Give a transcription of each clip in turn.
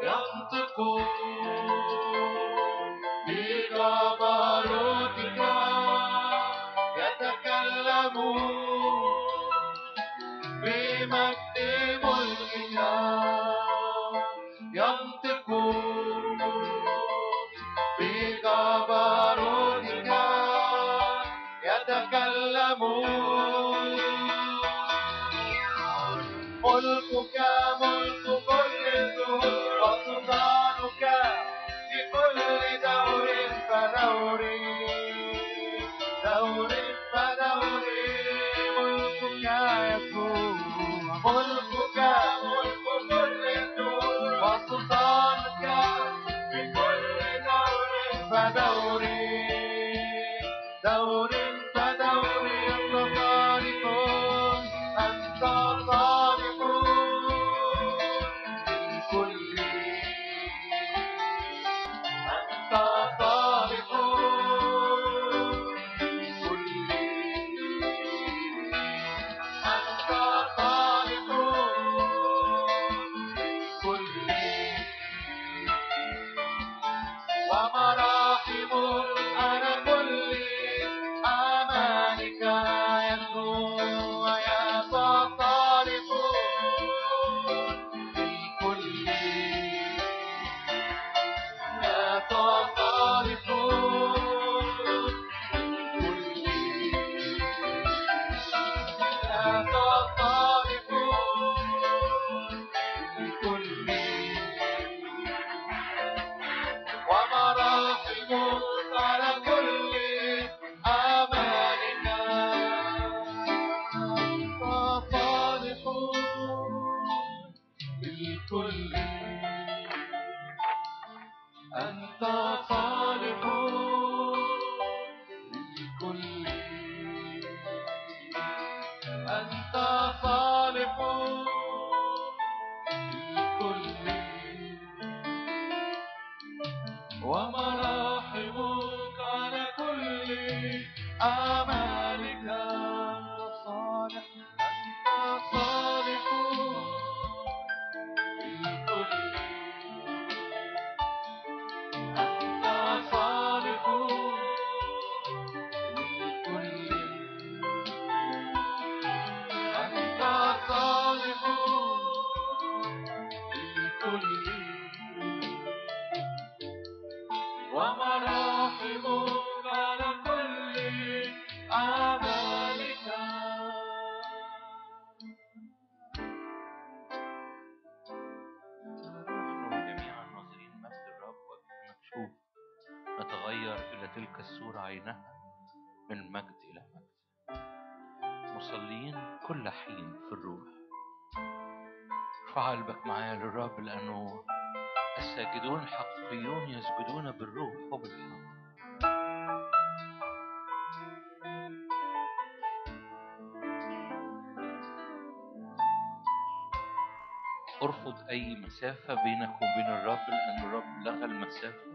مسافة بينك وبين الرب لأن الرب لغى المسافة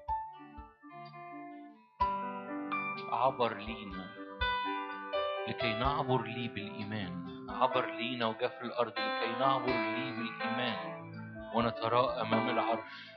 عبر لينا لكي نعبر لي بالإيمان عبر لينا وجاء في الأرض لكي نعبر لي بالإيمان ونتراءى أمام العرش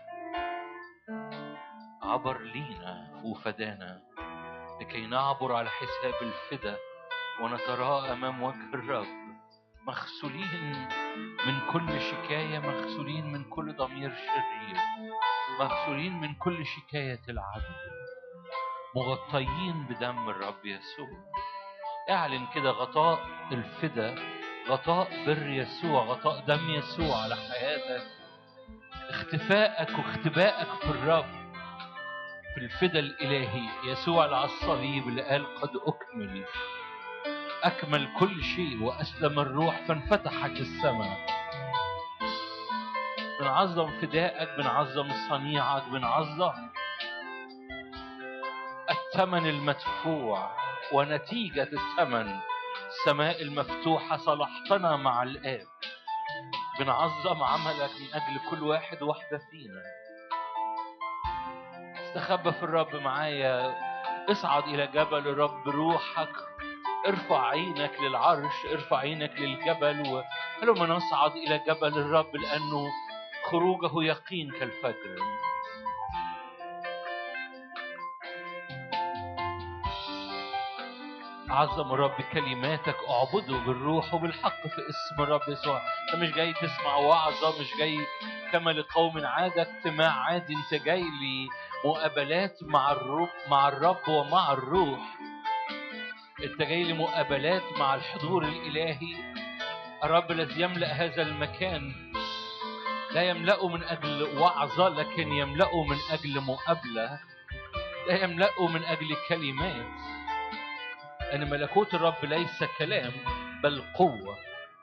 عبر لينا وفدانا لكي نعبر على حساب الفدا ونتراءى أمام وجه الرب مغسولين من كل شكاية مغسولين من كل ضمير شرير مغسولين من كل شكاية العدو مغطيين بدم الرب يسوع اعلن كده غطاء الفدا غطاء بر يسوع غطاء دم يسوع على حياتك اختفائك واختبائك في الرب في الفدا الإلهي يسوع على الصليب اللي قال قد أكمل أكمل كل شيء وأسلم الروح فانفتحت السماء بنعظم فدائك بنعظم صنيعك بنعظم الثمن المدفوع ونتيجة الثمن السماء المفتوحة صلحتنا مع الآب بنعظم عملك من أجل كل واحد واحدة فينا استخبى في الرب معايا اصعد إلى جبل الرب روحك ارفع عينك للعرش ارفع عينك للجبل وهلما نصعد إلى جبل الرب لأنه خروجه يقين كالفجر عظم رب كلماتك اعبده بالروح وبالحق في اسم الرب يسوع انت مش جاي تسمع وعظه مش جاي كما لقوم عادة اجتماع عادي انت جاي لمقابلات مع الرب مع الرب ومع الروح انت جاي لمقابلات مع الحضور الالهي الرب الذي يملا هذا المكان لا يملأه من أجل وعظة لكن يملأه من أجل مقابلة لا يملأه من أجل كلمات أن ملكوت الرب ليس كلام بل قوة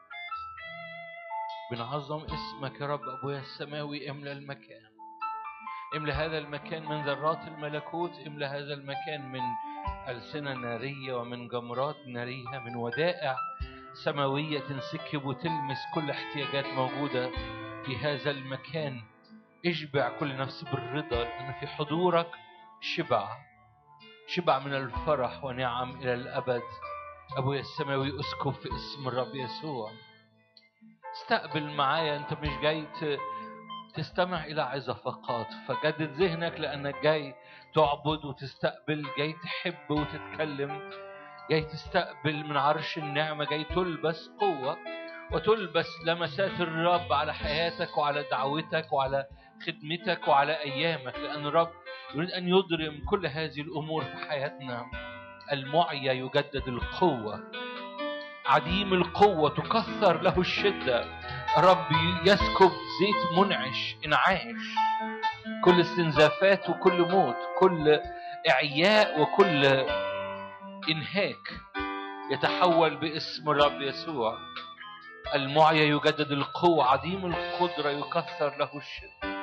بنعظم اسمك يا رب أبويا السماوي املأ المكان املأ هذا المكان من ذرات الملكوت املأ هذا المكان من ألسنة نارية ومن جمرات نارية من ودائع سماوية تنسكب وتلمس كل احتياجات موجودة في هذا المكان اشبع كل نفس بالرضا لأن في حضورك شبع شبع من الفرح ونعم إلى الأبد أبويا السماوي أسكب في اسم الرب يسوع استقبل معايا أنت مش جاي تستمع إلى عظة فقط فجدد ذهنك لأنك جاي تعبد وتستقبل جاي تحب وتتكلم جاي تستقبل من عرش النعمة جاي تلبس قوة وتلبس لمسات الرب على حياتك وعلى دعوتك وعلى خدمتك وعلى أيامك لأن الرب يريد أن يضرم كل هذه الأمور في حياتنا المعيا يجدد القوة عديم القوة تكثر له الشدة الرب يسكب زيت منعش انعاش كل استنزافات وكل موت كل إعياء وكل إنهاك يتحول باسم الرب يسوع المعيا يجدد القوة عديم القدرة يكثر له الشدة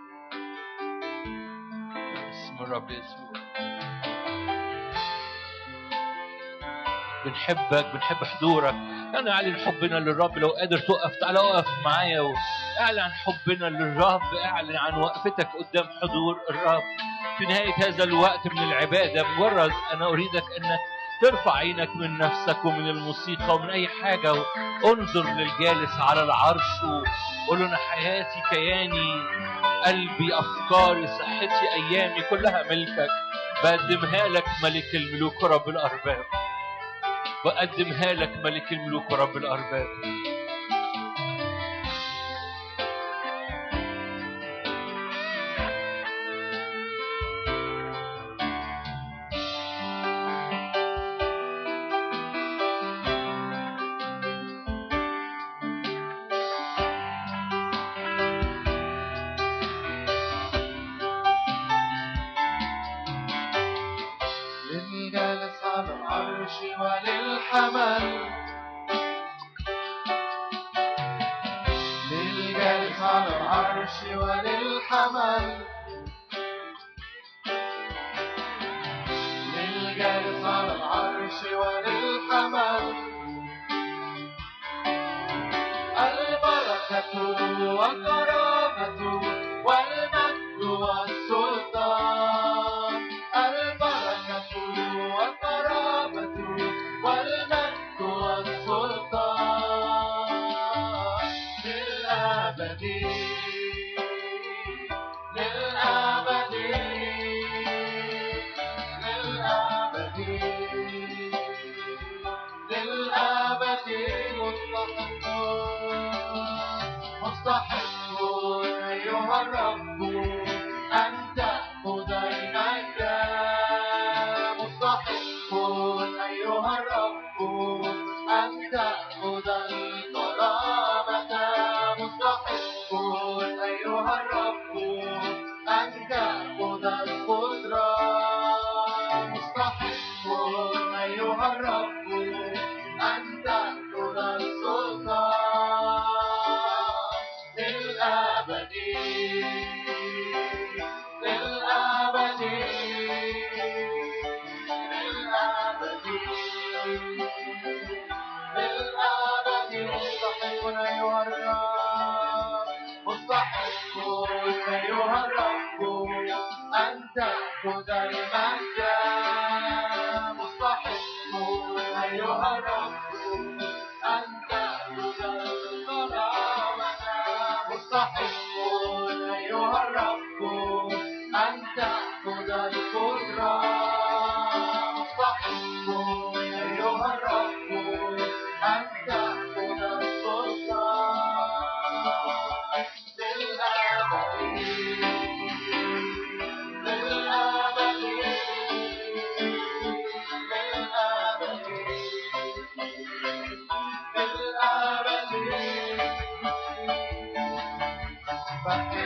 باسم الرب يسوع بنحبك بنحب حضورك أنا أعلن حبنا للرب لو قادر تقف تعالى اقف معايا واعلن حبنا للرب اعلن عن وقفتك قدام حضور الرب في نهاية هذا الوقت من العبادة مجرد أنا أريدك أنك ترفع عينك من نفسك ومن الموسيقى ومن أي حاجة انظر للجالس على العرش وقول أنا حياتي كياني قلبي أفكاري صحتي أيامي كلها ملكك بقدمها لك ملك الملوك ورب الأرباب بقدمها لك ملك الملوك ورب الأرباب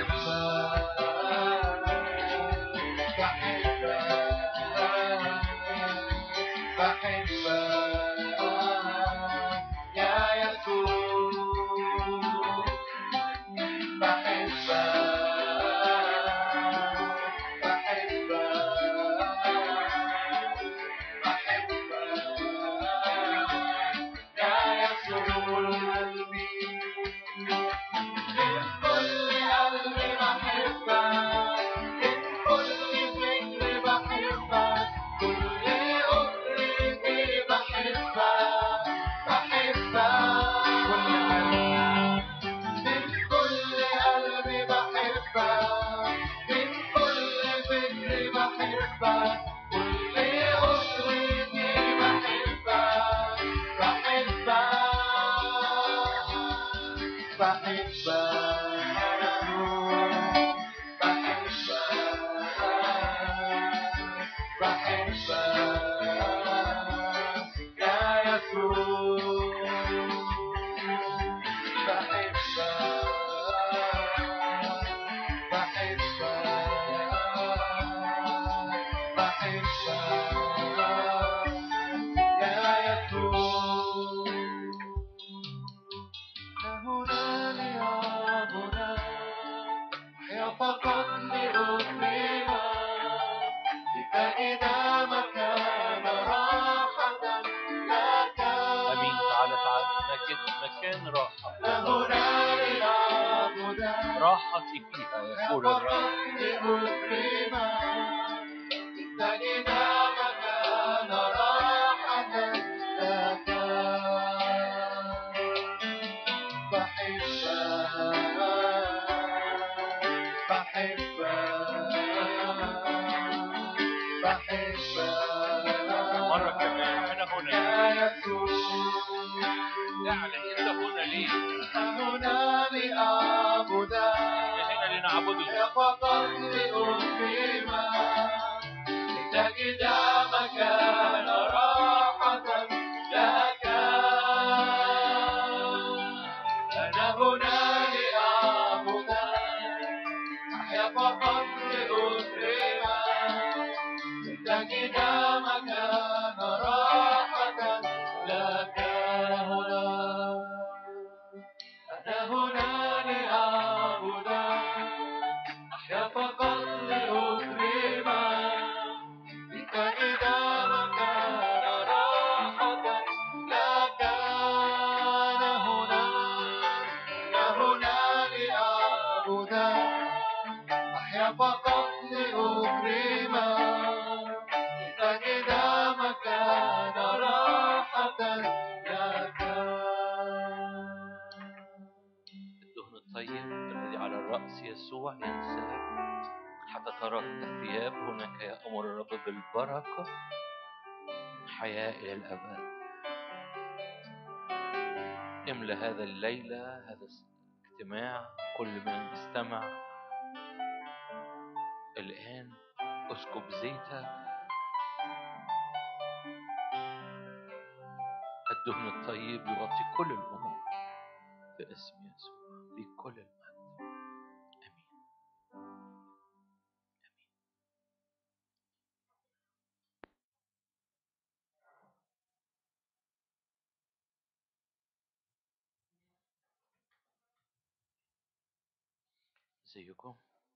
ازيكم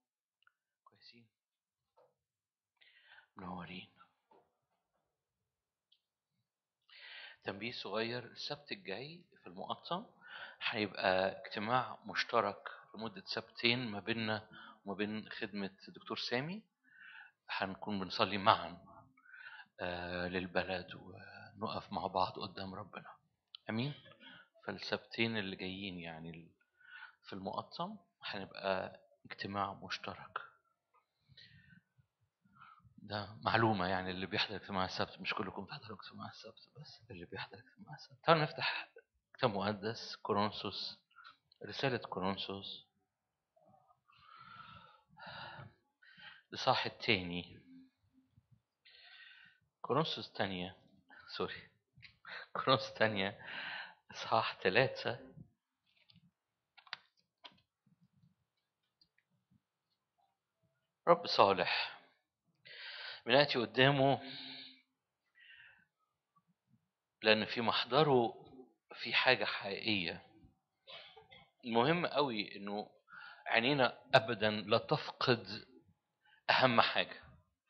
كويسين منورين تنبيه صغير السبت الجاي في المقطم هيبقى اجتماع مشترك لمدة سبتين ما بيننا وما بين خدمة الدكتور سامي هنكون بنصلي معا آه، للبلد ونقف مع بعض قدام ربنا امين فالسبتين اللي جايين يعني في المقطم هنبقى اجتماع مشترك ده معلومة يعني اللي بيحضر اجتماع السبت مش كلكم بتحضروا اجتماع السبت بس اللي بيحضر اجتماع السبت تعالوا نفتح كتاب مقدس كورنثوس رسالة كورنثوس الإصحاح التاني كورنثوس الثانية سوري كورنثوس الثانية إصحاح ثلاثة رب صالح بنأتي قدامه لأن في محضره في حاجة حقيقية المهم قوي إنه عينينا أبدا لا تفقد أهم حاجة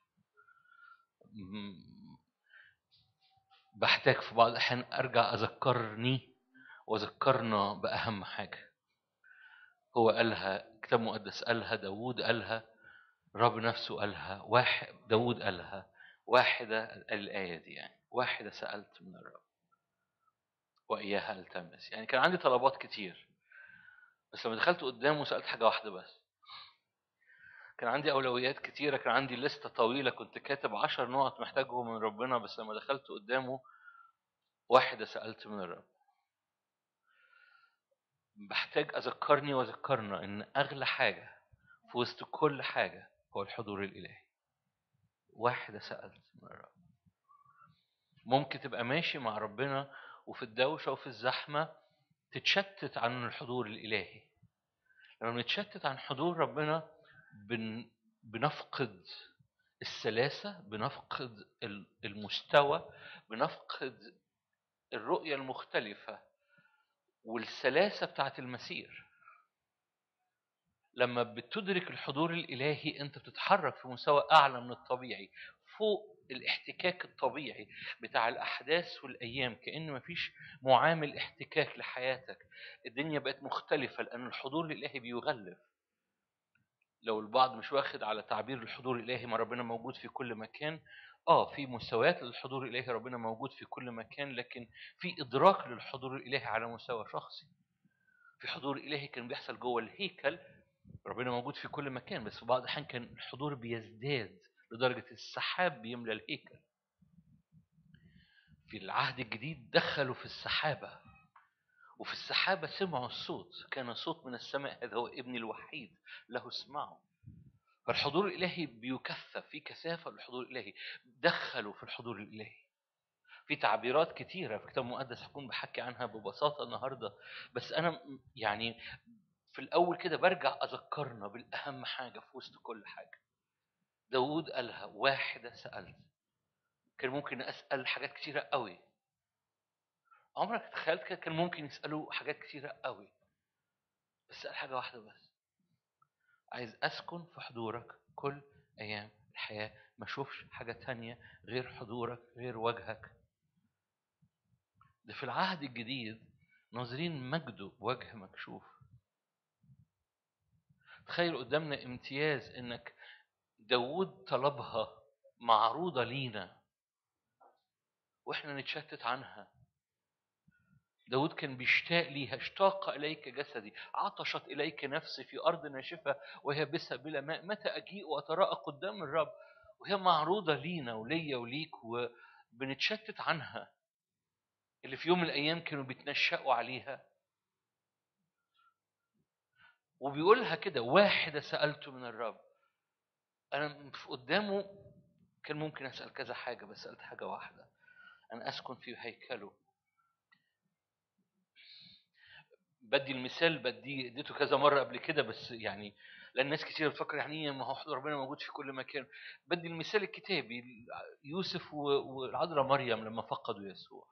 بحتاج في بعض الأحيان أرجع أذكرني وأذكرنا بأهم حاجة هو قالها كتاب مقدس قالها داوود قالها رب نفسه قالها واحد داوود قالها واحدة الآية دي يعني واحدة سألت من الرب وإياها التمس يعني كان عندي طلبات كتير بس لما دخلت قدامه سألت حاجة واحدة بس كان عندي أولويات كتيرة كان عندي لستة طويلة كنت كاتب عشر نقط محتاجهم من ربنا بس لما دخلت قدامه واحدة سألت من الرب بحتاج أذكرني وأذكرنا إن أغلى حاجة في وسط كل حاجة هو الحضور الإلهي واحدة سألت من الرب ممكن تبقى ماشي مع ربنا وفي الدوشة وفي الزحمة تتشتت عن الحضور الإلهي لما بنتشتت عن حضور ربنا بن بنفقد السلاسة بنفقد المستوى بنفقد الرؤية المختلفة والسلاسة بتاعت المسير لما بتدرك الحضور الإلهي أنت بتتحرك في مستوى أعلى من الطبيعي فوق الاحتكاك الطبيعي بتاع الأحداث والأيام كأن مفيش معامل احتكاك لحياتك الدنيا بقت مختلفة لأن الحضور الإلهي بيغلف لو البعض مش واخد على تعبير الحضور الإلهي ما ربنا موجود في كل مكان اه في مستويات للحضور الإلهي ربنا موجود في كل مكان لكن في إدراك للحضور الإلهي على مستوى شخصي في حضور إلهي كان بيحصل جوه الهيكل ربنا موجود في كل مكان بس في بعض الأحيان كان الحضور بيزداد لدرجة السحاب بيملى الهيكل في العهد الجديد دخلوا في السحابة وفي السحابة سمعوا الصوت كان صوت من السماء هذا هو ابني الوحيد له اسمعوا فالحضور الإلهي بيكثف في كثافة للحضور الإلهي دخلوا في الحضور الإلهي في تعبيرات كتيرة في كتاب مقدس هكون بحكي عنها ببساطة النهاردة بس أنا يعني في الأول كده برجع أذكرنا بالأهم حاجة في وسط كل حاجة داود قالها واحدة سألت كان ممكن أسأل حاجات كتيرة قوي عمرك تخيلت كده كان ممكن يسألوا حاجات كتيرة قوي بس سأل حاجة واحدة بس عايز أسكن في حضورك كل أيام الحياة ما أشوفش حاجة تانية غير حضورك غير وجهك ده في العهد الجديد ناظرين مجده بوجه مكشوف تخيل قدامنا امتياز انك داود طلبها معروضة لينا واحنا نتشتت عنها داود كان بيشتاق ليها اشتاق إليك جسدي عطشت إليك نفسي في أرض ناشفة وهي بسها بلا ماء متى أجيء وأتراءى قدام الرب وهي معروضة لينا وليا وليك وبنتشتت عنها اللي في يوم من الأيام كانوا بيتنشأوا عليها وبيقولها كده واحدة سألته من الرب أنا قدامه كان ممكن أسأل كذا حاجة بس سألت حاجة واحدة أنا أسكن في هيكله بدي المثال بدي اديته كذا مره قبل كده بس يعني لان ناس كتير بتفكر يعني ايه ما هو ربنا موجود في كل مكان بدي المثال الكتابي يوسف والعذراء مريم لما فقدوا يسوع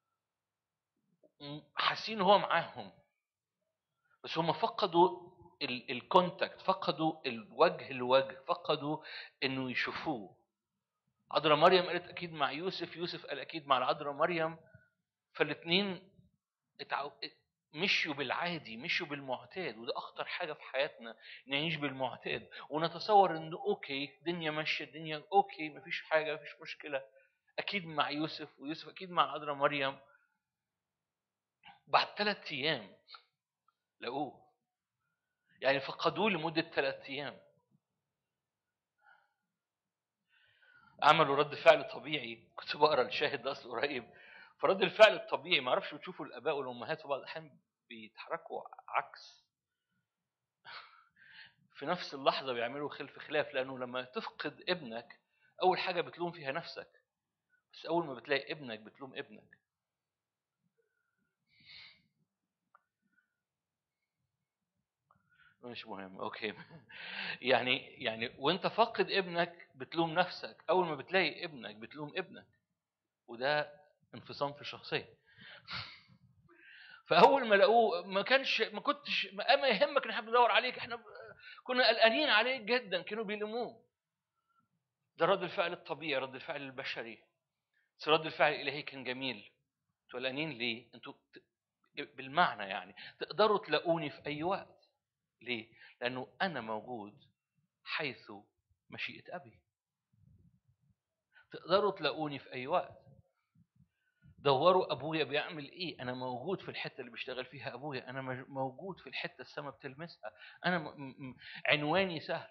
حاسين هو معاهم بس هم فقدوا الكونتاكت فقدوا الوجه لوجه فقدوا انه يشوفوه عذراء مريم قالت اكيد مع يوسف يوسف قال اكيد مع العذراء مريم فالاثنين مشوا بالعادي مشوا بالمعتاد وده اخطر حاجه في حياتنا نعيش بالمعتاد ونتصور انه اوكي الدنيا ماشيه الدنيا اوكي مفيش حاجه مفيش مشكله اكيد مع يوسف ويوسف اكيد مع عذراء مريم بعد ثلاث ايام لقوه يعني فقدوه لمده ثلاث ايام عملوا رد فعل طبيعي كنت بقرا الشاهد ده اصل قريب فرد الفعل الطبيعي ما اعرفش بتشوفوا الاباء والامهات في بعض الاحيان بيتحركوا عكس في نفس اللحظه بيعملوا خلف خلاف لانه لما تفقد ابنك اول حاجه بتلوم فيها نفسك بس اول ما بتلاقي ابنك بتلوم ابنك مش مهم اوكي يعني يعني وانت فاقد ابنك بتلوم نفسك اول ما بتلاقي ابنك بتلوم ابنك وده انفصام في الشخصيه فاول ما لقوه ما كانش ما كنتش ما يهمك ان احنا بندور عليك احنا كنا قلقانين عليك جدا كانوا بيلموه ده رد الفعل الطبيعي رد الفعل البشري بس رد الفعل الالهي كان جميل انتوا قلقانين ليه انتوا بالمعنى يعني تقدروا تلاقوني في اي وقت ليه لانه انا موجود حيث مشيئه ابي تقدروا تلاقوني في اي وقت دوروا ابويا بيعمل ايه انا موجود في الحته اللي بيشتغل فيها ابويا انا موجود في الحته السما بتلمسها انا م... م... عنواني سهل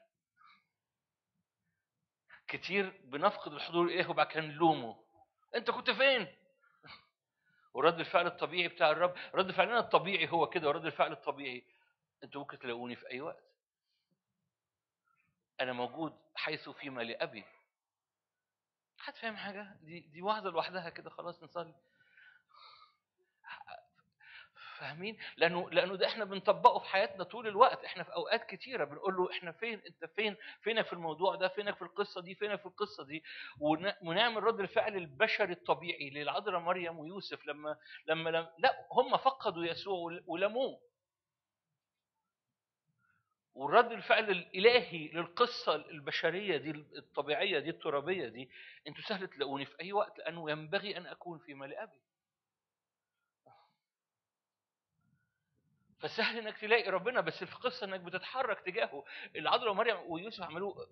كتير بنفقد الحضور ايه وبعد كده نلومه انت كنت فين ورد الفعل الطبيعي بتاع الرب رد فعلنا الطبيعي هو كده ورد الفعل الطبيعي انتوا ممكن تلاقوني في اي وقت انا موجود حيث فيما لابي حد فاهم حاجه دي دي واحده لوحدها كده خلاص نصلي فاهمين لانه لانه ده احنا بنطبقه في حياتنا طول الوقت احنا في اوقات كتيره بنقول له احنا فين انت فين فينك في الموضوع ده فينك في القصه دي فينك في القصه دي ونعمل رد الفعل البشري الطبيعي للعذراء مريم ويوسف لما لما لم لا هم فقدوا يسوع ولموه والرد الفعل الالهي للقصه البشريه دي الطبيعيه دي الترابيه دي انتوا سهل تلاقوني في اي وقت لانه ينبغي ان اكون في مال ابي فسهل انك تلاقي ربنا بس في قصه انك بتتحرك تجاهه العذراء ومريم ويوسف عملوه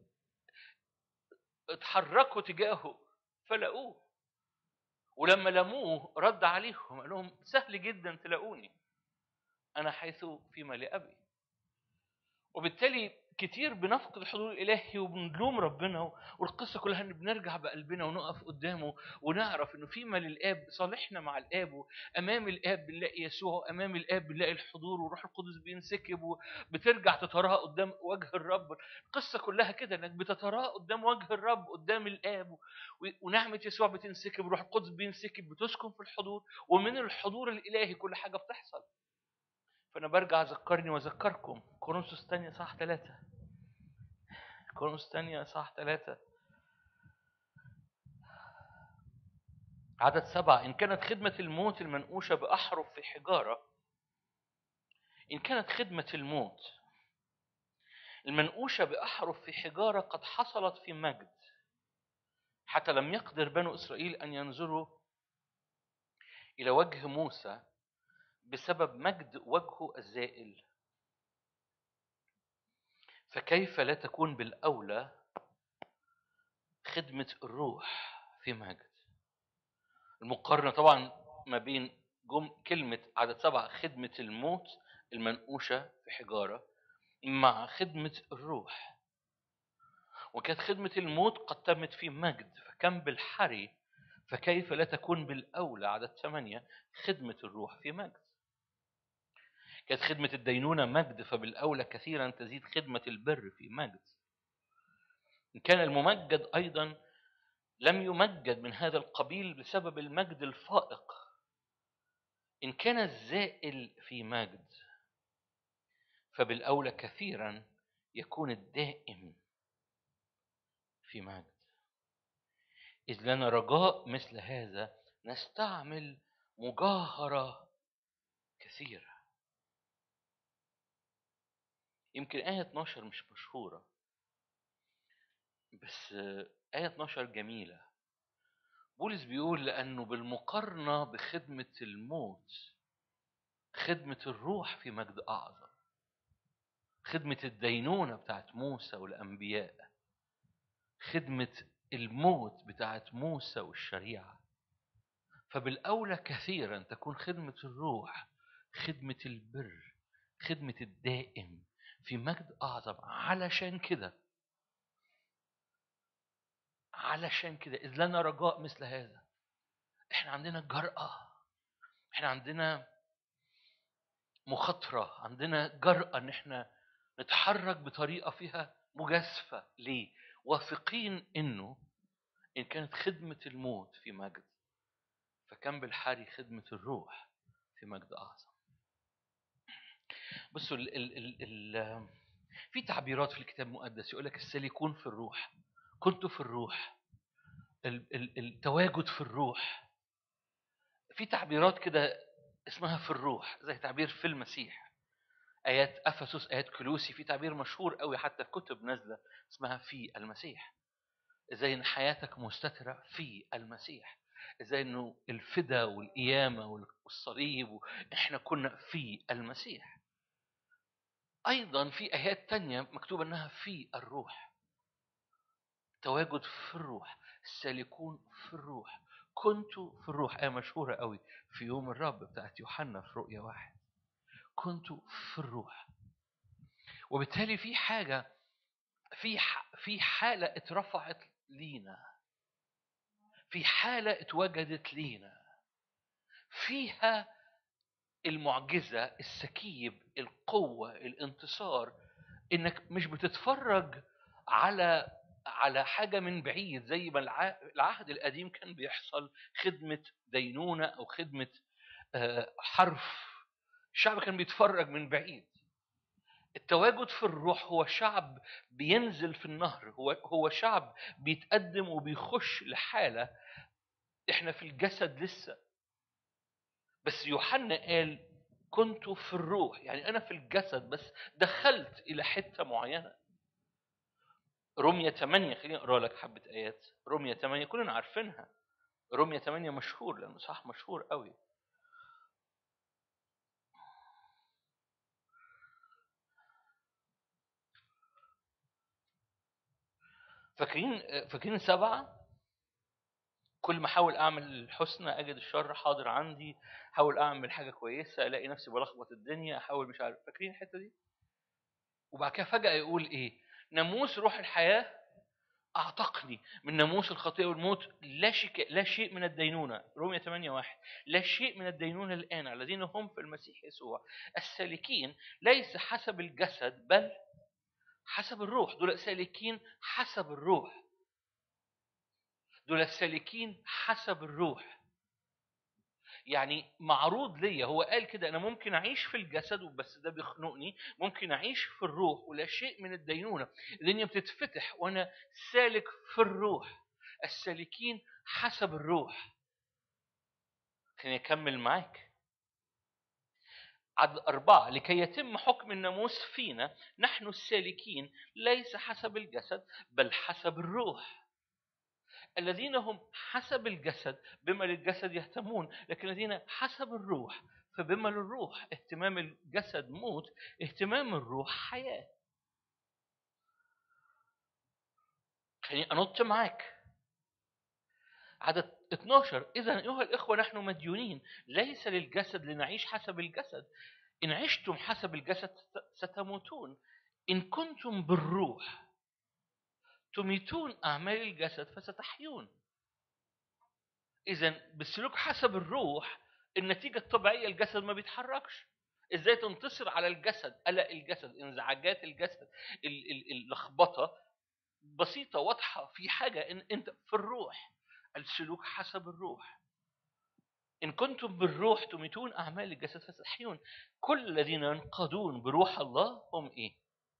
اتحركوا تجاهه فلقوه ولما لموه رد عليهم قال لهم سهل جدا تلاقوني انا حيث في مال ابي وبالتالي كتير بنفقد الحضور الالهي وبنلوم ربنا والقصه كلها ان بنرجع بقلبنا ونقف قدامه ونعرف انه فيما للاب صالحنا مع الاب امام الاب بنلاقي يسوع امام الاب بنلاقي الحضور والروح القدس بينسكب وبترجع تتراها قدام وجه الرب القصه كلها كده انك بتتراها قدام وجه الرب قدام الاب ونعمه يسوع بتنسكب والروح القدس بينسكب بتسكن في الحضور ومن الحضور الالهي كل حاجه بتحصل فأنا برجع أذكرني وأذكركم كورنثوس الثانية صح ثلاثة كورنثوس الثانية صح ثلاثة عدد سبعة إن كانت خدمة الموت المنقوشة بأحرف في حجارة إن كانت خدمة الموت المنقوشة بأحرف في حجارة قد حصلت في مجد حتى لم يقدر بنو إسرائيل أن ينظروا إلى وجه موسى بسبب مجد وجهه الزائل فكيف لا تكون بالأولى خدمة الروح في مجد المقارنة طبعا ما بين جم كلمة عدد سبعة خدمة الموت المنقوشة في حجارة مع خدمة الروح وكانت خدمة الموت قد تمت في مجد فكم بالحري فكيف لا تكون بالأولى عدد ثمانية خدمة الروح في مجد كانت خدمة الدينونة مجد فبالأولى كثيرا تزيد خدمة البر في مجد إن كان الممجد أيضا لم يمجد من هذا القبيل بسبب المجد الفائق إن كان الزائل في مجد فبالأولى كثيرا يكون الدائم في مجد إذ لنا رجاء مثل هذا نستعمل مجاهرة كثيرة يمكن آية 12 مش مشهورة بس آية 12 جميلة بولس بيقول لأنه بالمقارنة بخدمة الموت خدمة الروح في مجد أعظم خدمة الدينونة بتاعت موسى والأنبياء خدمة الموت بتاعت موسى والشريعة فبالأولى كثيرا تكون خدمة الروح خدمة البر خدمة الدائم في مجد أعظم علشان كده علشان كده إذ لنا رجاء مثل هذا إحنا عندنا جرأة إحنا عندنا مخاطرة عندنا جرأة إن إحنا نتحرك بطريقة فيها مجازفة ليه؟ واثقين إنه إن كانت خدمة الموت في مجد فكان بالحري خدمة الروح في مجد أعظم بصوا ال ال ال ال في تعبيرات في الكتاب المقدس يقول لك السالكون في الروح كنت في الروح ال- ال- التواجد في الروح في تعبيرات كده اسمها في الروح زي تعبير في المسيح ايات افسس ايات كلوسي في تعبير مشهور قوي حتى في كتب نازله اسمها في المسيح ازاي ان حياتك مستتره في المسيح ازاي انه الفدا والقيامه والصليب احنا كنا في المسيح ايضا في ايات تانية مكتوب انها في الروح تواجد في الروح السالكون في الروح كنت في الروح آية مشهورة قوي في يوم الرب بتاعت يوحنا في رؤية واحد كنت في الروح وبالتالي في حاجة في ح- في حالة اترفعت لينا في حالة اتوجدت لينا فيها المعجزة السكيب القوة الانتصار انك مش بتتفرج على على حاجة من بعيد زي ما الع- العهد القديم كان بيحصل خدمة دينونة أو خدمة آه، حرف الشعب كان بيتفرج من بعيد التواجد في الروح هو شعب بينزل في النهر هو هو شعب بيتقدم وبيخش لحالة احنا في الجسد لسه بس يوحنا قال كنت في الروح يعني انا في الجسد بس دخلت الى حته معينه رمية 8 خليني اقرا لك حبه ايات رمية 8 كلنا عارفينها رمية 8 مشهور لانه صح مشهور قوي فاكرين فاكرين سبعة كل ما احاول اعمل الحسنى اجد الشر حاضر عندي احاول اعمل حاجه كويسه الاقي نفسي بلخبط الدنيا احاول مش عارف فاكرين الحته دي وبعد كده فجاه يقول ايه ناموس روح الحياه اعتقني من ناموس الخطيئه والموت لا شيء لا شيء من الدينونه رومية 8 واحد لا شيء من الدينونه الان على الذين هم في المسيح يسوع السالكين ليس حسب الجسد بل حسب الروح دول سالكين حسب الروح دول السالكين حسب الروح يعني معروض ليا هو قال كده انا ممكن اعيش في الجسد وبس ده بيخنقني ممكن اعيش في الروح ولا شيء من الدينونه الدنيا بتتفتح وانا سالك في الروح السالكين حسب الروح خليني اكمل معاك عدد أربعة لكي يتم حكم الناموس فينا نحن السالكين ليس حسب الجسد بل حسب الروح الذين هم حسب الجسد بما للجسد يهتمون لكن الذين حسب الروح فبما للروح اهتمام الجسد موت اهتمام الروح حياة خليني أنط معاك عدد 12 إذا أيها الإخوة نحن مديونين ليس للجسد لنعيش حسب الجسد إن عشتم حسب الجسد ستموتون إن كنتم بالروح تميتون أعمال الجسد فستحيون إذا بالسلوك حسب الروح النتيجة الطبيعية الجسد ما بيتحركش ازاي تنتصر على الجسد قلق الجسد انزعاجات الجسد ال- ال- اللخبطه بسيطه واضحه في حاجه ان انت في الروح السلوك حسب الروح ان كنتم بالروح تميتون اعمال الجسد فتحيون كل الذين ينقضون بروح الله هم ايه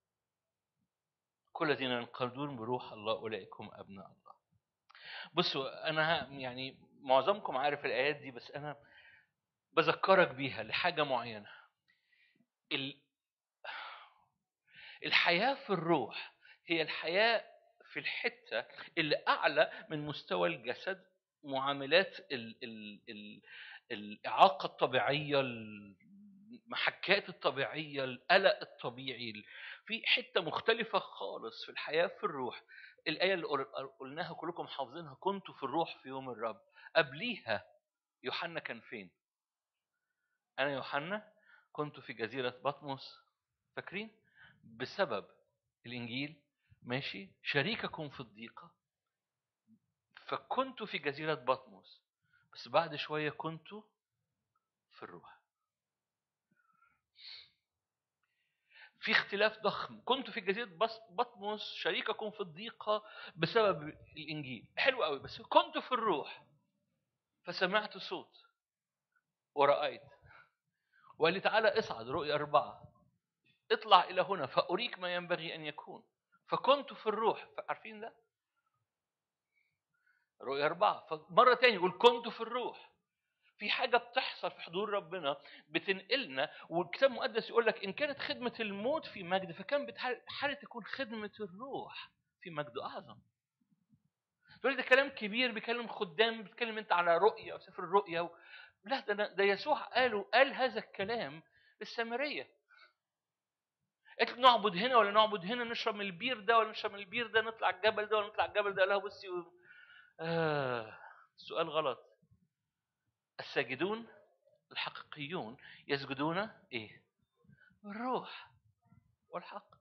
كل الذين ينقضون بروح الله اولئك هم ابناء الله بصوا انا ه- يعني معظمكم عارف الايات دي بس انا بذكرك بيها لحاجه معينه ال- الحياه في الروح هي الحياه في الحته اللي اعلى من مستوى الجسد معاملات ال ال ال الاعاقه الطبيعيه المحكات الطبيعيه القلق الطبيعي في حته مختلفه خالص في الحياه في الروح الايه اللي قل- قلناها كلكم حافظينها كنت في الروح في يوم الرب قبليها يوحنا كان فين انا يوحنا كنت في جزيره بطمس فاكرين بسبب الانجيل ماشي شريككم في الضيقه فكنت في جزيره بطمس بس بعد شويه كنت في الروح في اختلاف ضخم كنت في جزيرة بس- بطمس شريككم في الضيقة بسبب الإنجيل حلو قوي بس كنت في الروح فسمعت صوت ورأيت وقال لي تعالى اصعد رؤيا أربعة اطلع إلى هنا فأريك ما ينبغي أن يكون فكنت في الروح عارفين ده؟ رؤية أربعة فمرة تاني يقول كنت في الروح في حاجة بتحصل في حضور ربنا بتنقلنا والكتاب المقدس يقول لك إن كانت خدمة الموت في مجد فكان بحالة تكون خدمة الروح في مجد أعظم تقول ده كلام كبير بيكلم خدام بيتكلم انت على رؤيه وسفر الرؤيه و... لا ده ده يسوع قالوا قال هذا الكلام للسامريه قالت نعبد هنا ولا نعبد هنا نشرب من البير ده ولا نشرب من البير ده نطلع الجبل ده ولا نطلع الجبل ده قال لها بصي و... آه السؤال غلط الساجدون الحقيقيون يسجدون ايه الروح والحق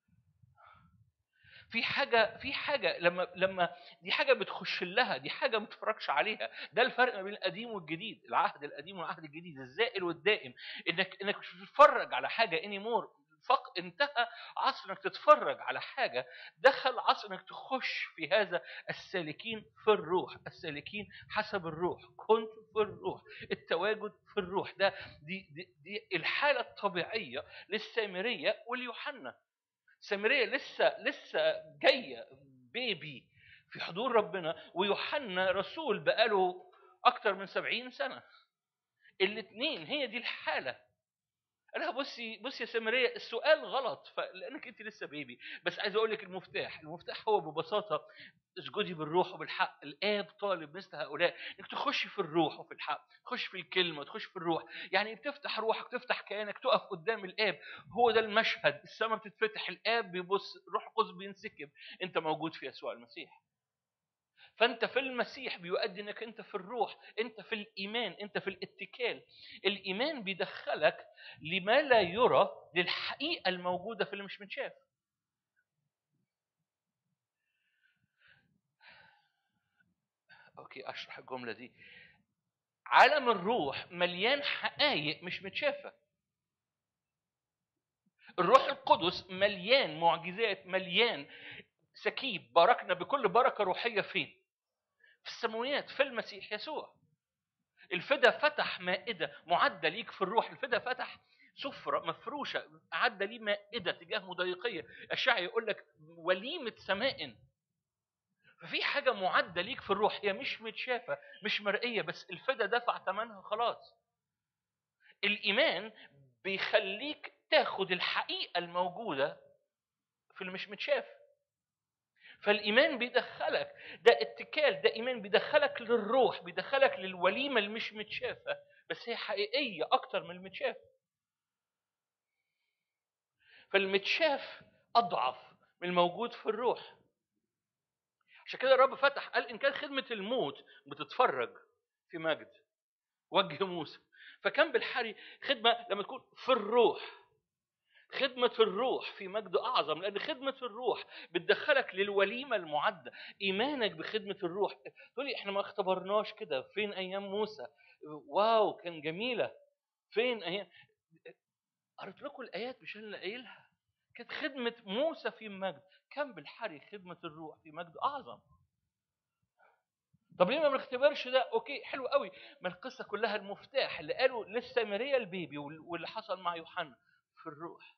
في حاجه في حاجه لما لما دي حاجه بتخش لها دي حاجه ما تتفرجش عليها ده الفرق ما بين القديم والجديد العهد القديم والعهد الجديد الزائل والدائم انك انك مش بتتفرج على حاجه اني مور فق انتهى عصر انك تتفرج على حاجه دخل عصر انك تخش في هذا السالكين في الروح السالكين حسب الروح كنت في الروح التواجد في الروح ده دي دي, دي الحاله الطبيعيه للسامريه واليوحنا سامريه لسه لسه جايه بيبي في حضور ربنا ويوحنا رسول بقاله اكتر من سبعين سنه الاثنين هي دي الحاله انا بصي بصي يا سامريه السؤال غلط لانك انت لسه بيبي بس عايز اقول لك المفتاح المفتاح هو ببساطه اسجدي بالروح وبالحق الاب طالب مثل هؤلاء انك تخش في الروح وفي الحق تخش في الكلمه تخش في الروح يعني بتفتح روحك تفتح كيانك تقف قدام الاب هو ده المشهد السماء بتتفتح الاب بيبص روح القدس بينسكب انت موجود في يسوع المسيح فانت في المسيح بيؤدي انك انت في الروح انت في الايمان انت في الاتكال الايمان بيدخلك لما لا يرى للحقيقه الموجوده في اللي مش متشاف اوكي اشرح الجمله دي عالم الروح مليان حقائق مش متشافه الروح القدس مليان معجزات مليان سكيب باركنا بكل بركه روحيه فين في السماويات في المسيح يسوع الفدا فتح مائدة معدة ليك في الروح الفدا فتح سفرة مفروشة أعد لي مائدة تجاه مضايقية الشاعر يقول لك وليمة سماء ففي حاجة معدة ليك في الروح هي مش متشافة مش مرئية بس الفدا دفع ثمنها خلاص الإيمان بيخليك تاخد الحقيقة الموجودة في اللي مش متشاف فالايمان بيدخلك ده اتكال ده ايمان بيدخلك للروح بيدخلك للوليمه اللي مش متشافه بس هي حقيقيه اكتر من المتشاف فالمتشاف اضعف من الموجود في الروح عشان كده الرب فتح قال ان كان خدمه الموت بتتفرج في مجد وجه موسى فكان بالحري خدمه لما تكون في الروح خدمة الروح في مجد أعظم لأن خدمة الروح بتدخلك للوليمة المعدة إيمانك بخدمة الروح تقولي إحنا ما اختبرناش كده فين أيام موسى واو كان جميلة فين أيام قريت لكم الآيات مش أنا اللي قايلها كانت خدمة موسى في مجد كان بالحري خدمة الروح في مجد أعظم طب ليه ما بنختبرش ده اوكي حلو قوي ما القصه كلها المفتاح اللي قالوا للسامريه البيبي واللي حصل مع يوحنا في الروح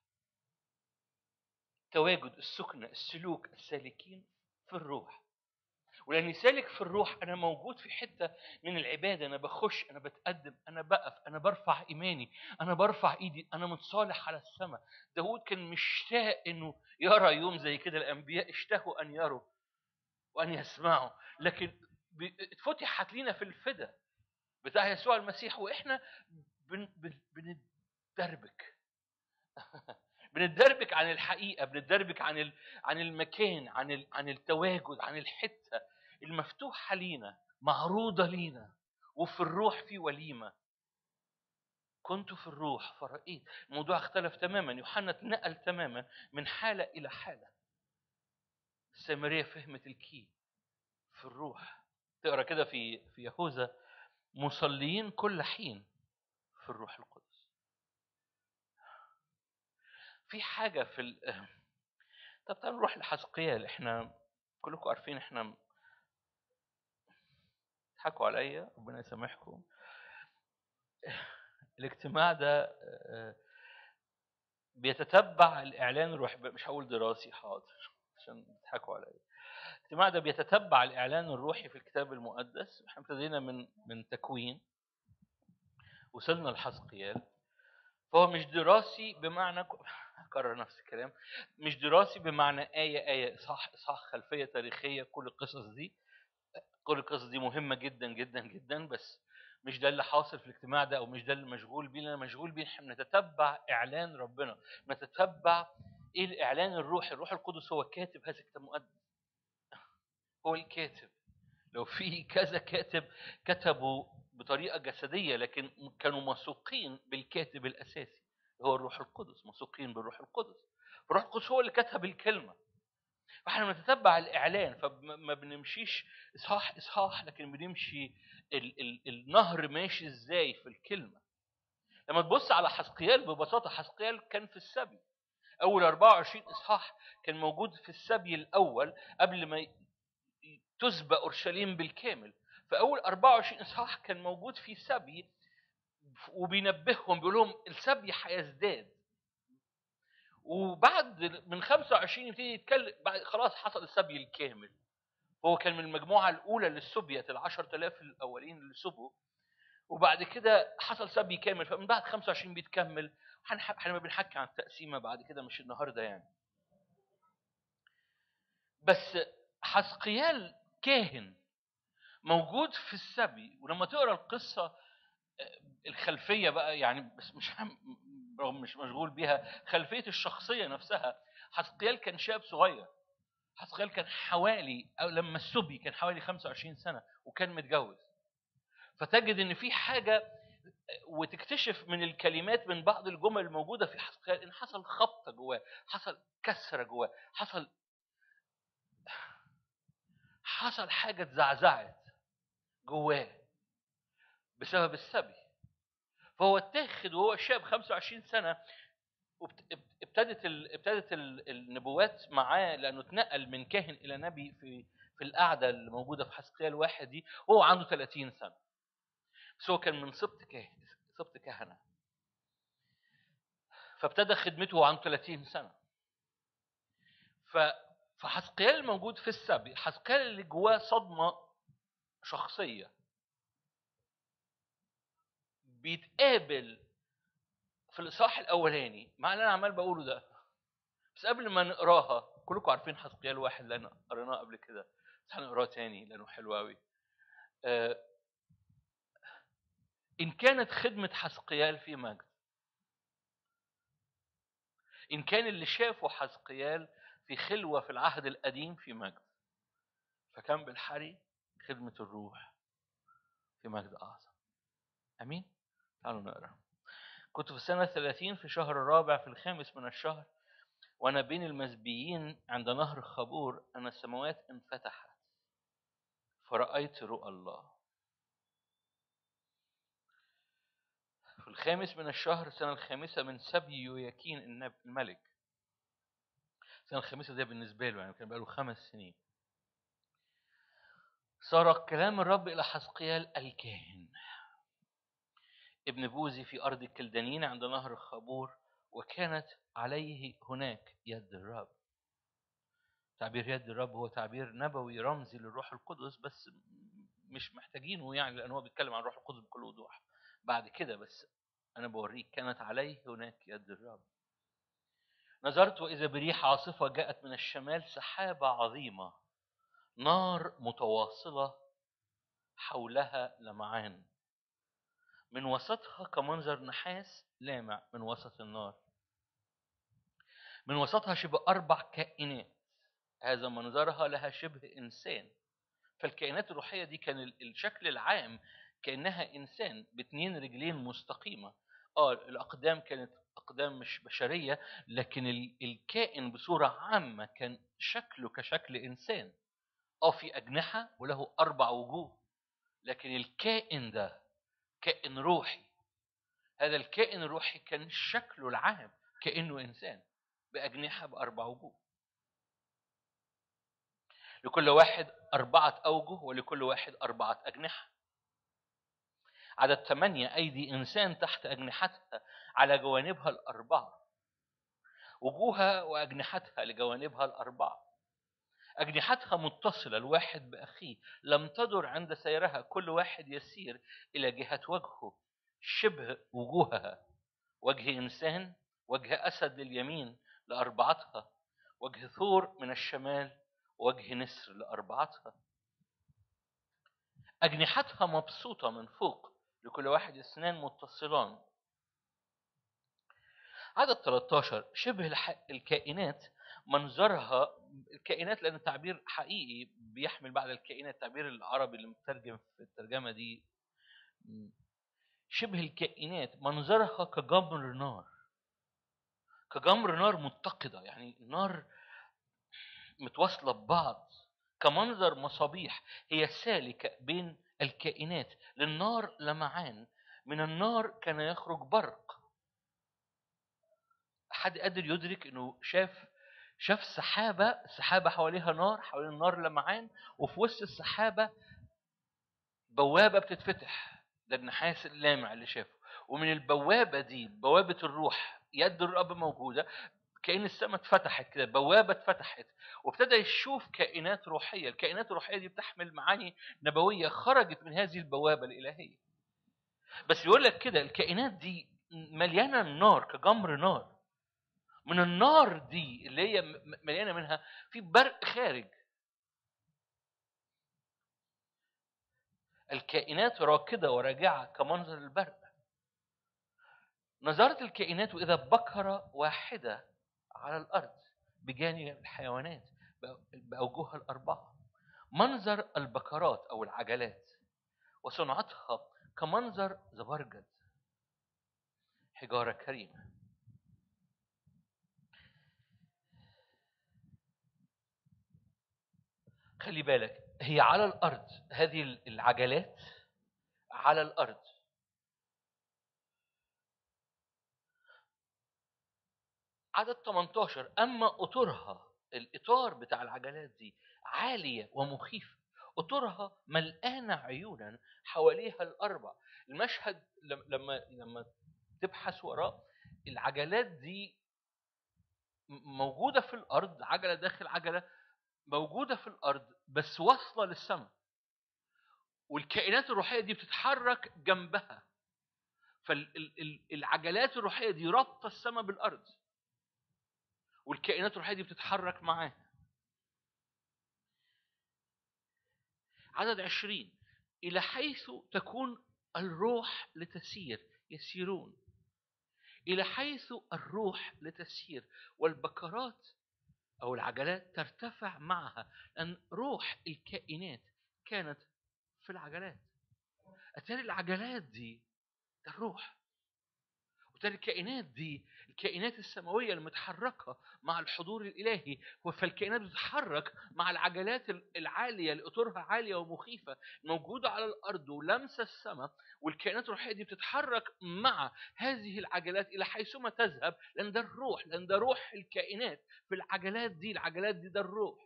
تواجد السكنة السلوك السالكين في الروح ولاني سالك في الروح انا موجود في حته من العباده انا بخش انا بتقدم انا بقف انا برفع ايماني انا برفع ايدي انا متصالح على السماء داود كان مشتاق انه يرى يوم زي كده الانبياء اشتهوا ان يروا وان يسمعوا لكن اتفتحت لينا في الفدا بتاع يسوع المسيح واحنا بن بن بندربك بنتدربك عن الحقيقه بنتدربك عن عن المكان عن عن التواجد عن الحته المفتوحه لينا معروضه لينا وفي الروح في وليمه كنت في الروح فرأيت الموضوع اختلف تماما يوحنا اتنقل تماما من حالة إلى حالة السامرية فهمت الكي في الروح تقرا كده في في يهوذا مصلين كل حين في الروح القدس في حاجه في ال... طب تعالوا نروح لحزقيال احنا كلكم عارفين احنا تضحكوا عليا ربنا يسامحكم الاجتماع ده بيتتبع الاعلان الروحي مش هقول دراسي حاضر عشان تضحكوا عليا الاجتماع ده بيتتبع الاعلان الروحي في الكتاب المقدس احنا ابتدينا من من تكوين وصلنا لحزقيال فهو مش دراسي بمعنى اكرر نفس الكلام مش دراسي بمعنى آية آية صح صح خلفية تاريخية كل القصص دي كل القصص دي مهمة جدا جدا جدا بس مش ده اللي حاصل في الاجتماع ده او مش ده اللي مشغول بيه انا مشغول بيه احنا نتتبع اعلان ربنا نتتبع ايه الاعلان الروحي الروح القدس هو كاتب هذا الكتاب المقدس هو الكاتب لو في كذا كاتب كتبوا بطريقه جسديه لكن كانوا موثوقين بالكاتب الاساسي هو الروح القدس موثوقين بالروح القدس الروح القدس هو اللي كتب الكلمه فاحنا بنتتبع الاعلان فما بنمشيش اصحاح اصحاح لكن بنمشي ال ال النهر ماشي ازاي في الكلمه لما تبص على حسقيال ببساطه حسقيال كان في السبي اول 24 اصحاح كان موجود في السبي الاول قبل ما تسبى اورشليم بالكامل فاول 24 اصحاح كان موجود في سبي وبينبههم بيقول لهم السبي هيزداد وبعد من 25 يبتدي يتكلم بعد خلاص حصل السبي الكامل هو كان من المجموعه الاولى اللي سبيت ال 10000 الاولين اللي سبوا وبعد كده حصل سبي كامل فمن بعد 25 بيتكمل احنا بنحكي عن التقسيمه بعد كده مش النهارده يعني بس حسقيال كاهن موجود في السبي ولما تقرا القصه الخلفيه بقى يعني بس مش رغم مش مشغول بيها خلفيه الشخصيه نفسها حسقيال كان شاب صغير حسقيال كان حوالي او لما السبي كان حوالي 25 سنه وكان متجوز فتجد ان في حاجه وتكتشف من الكلمات من بعض الجمل الموجوده في حسقيال ان حصل خبطه جواه حصل كسره جواه حصل حصل حاجه اتزعزعت جواه بسبب السبي فهو اتاخد وهو شاب 25 سنه ابتدت ابتدت النبوات معاه لانه اتنقل من كاهن الى نبي في في القعده اللي موجوده في حسقيال واحد دي وهو عنده 30 سنه بس هو كان من سبط كاهن سبط كهنه فابتدى خدمته وهو عنده 30 سنه ف فحسقيال موجود في السبي حسقيال اللي جواه صدمه شخصيه بيتقابل في الاصحاح الاولاني مع اللي انا عمال بقوله ده بس قبل ما نقراها كلكم عارفين حسقيال واحد لان قريناه قبل كده بس هنقراه تاني لانه حلو قوي آه ان كانت خدمه حسقيال في مجد ان كان اللي شافه حسقيال في خلوه في العهد القديم في مجد فكان بالحري خدمه الروح في مجد اعظم امين تعالوا نقرا كنت في السنة الثلاثين في شهر الرابع في الخامس من الشهر وأنا بين المزبيين عند نهر خبور أن السماوات انفتحت فرأيت رؤى الله في الخامس من الشهر السنة الخامسة من سبي يوياكين الملك السنة الخامسة دي بالنسبة له يعني كان بقاله خمس سنين صار كلام الرب إلى حسقيال الكاهن ابن بوزي في أرض الكلدانيين عند نهر الخابور وكانت عليه هناك يد الرب تعبير يد الرب هو تعبير نبوي رمزي للروح القدس بس مش محتاجينه يعني لأن هو بيتكلم عن الروح القدس بكل وضوح بعد كده بس أنا بوريك كانت عليه هناك يد الرب نظرت وإذا بريح عاصفة جاءت من الشمال سحابة عظيمة نار متواصلة حولها لمعان من وسطها كمنظر نحاس لامع من وسط النار من وسطها شبه أربع كائنات هذا منظرها لها شبه إنسان فالكائنات الروحية دي كان الشكل العام كأنها إنسان باتنين رجلين مستقيمة آه الأقدام كانت أقدام مش بشرية لكن الكائن بصورة عامة كان شكله كشكل إنسان آه في أجنحة وله أربع وجوه لكن الكائن ده كائن روحي هذا الكائن الروحي كان شكله العام كأنه إنسان بأجنحة بأربع وجوه لكل واحد أربعة أوجه ولكل واحد أربعة أجنحة عدد ثمانية أيدي إنسان تحت أجنحتها على جوانبها الأربعة وجوهها وأجنحتها لجوانبها الأربعة أجنحتها متصلة الواحد بأخيه لم تدر عند سيرها كل واحد يسير إلى جهة وجهه شبه وجوهها وجه إنسان وجه أسد لليمين لأربعتها وجه ثور من الشمال وجه نسر لأربعتها أجنحتها مبسوطة من فوق لكل واحد اثنان متصلان عدد 13 شبه الكائنات منظرها الكائنات لأن تعبير حقيقي بيحمل بعد الكائنات التعبير العربي اللي مترجم في الترجمة دي شبه الكائنات منظرها كجمر نار كجمر نار متقدة يعني نار متواصلة ببعض كمنظر مصابيح هي سالكة بين الكائنات للنار لمعان من النار كان يخرج برق حد قادر يدرك انه شاف شاف سحابة سحابة حواليها نار حوالين النار لمعان وفي وسط السحابة بوابة بتتفتح ده النحاس اللامع اللي شافه ومن البوابة دي بوابة الروح يد الرب موجودة كأن السماء اتفتحت كده بوابة اتفتحت وابتدى يشوف كائنات روحية الكائنات الروحية دي بتحمل معاني نبوية خرجت من هذه البوابة الإلهية بس يقول لك كده الكائنات دي مليانة نار كجمر نار من النار دي اللي هي مليانة منها في برق خارج الكائنات راكدة وراجعة كمنظر البرق نظرت الكائنات وإذا بكرة واحدة على الأرض بجانب الحيوانات بأوجهها الأربعة منظر البكرات أو العجلات وصنعتها كمنظر زبرجد حجارة كريمة خلي بالك هي على الأرض هذه العجلات على الأرض عدد 18 أما أطرها الإطار بتاع العجلات دي عالية ومخيفة أطرها ملقانة عيونا حواليها الأربع المشهد لما لما تبحث وراه العجلات دي موجودة في الأرض عجلة داخل عجلة موجودة في الأرض بس واصلة للسماء والكائنات الروحية دي بتتحرك جنبها فالعجلات الروحية دي رابطة السماء بالأرض والكائنات الروحية دي بتتحرك معاها عدد عشرين إلى حيث تكون الروح لتسير يسيرون إلى حيث الروح لتسير والبكرات أو العجلات ترتفع معها لأن روح الكائنات كانت في العجلات أتاري العجلات دي ده الروح وتاري الكائنات دي الكائنات السماوية المتحركة مع الحضور الإلهي فالكائنات بتتحرك مع العجلات العالية اللي قطورها عالية ومخيفة موجودة على الأرض ولمسة السماء والكائنات الروحية دي بتتحرك مع هذه العجلات إلى حيثما تذهب لأن ده الروح لأن ده روح الكائنات في العجلات دي العجلات دي ده الروح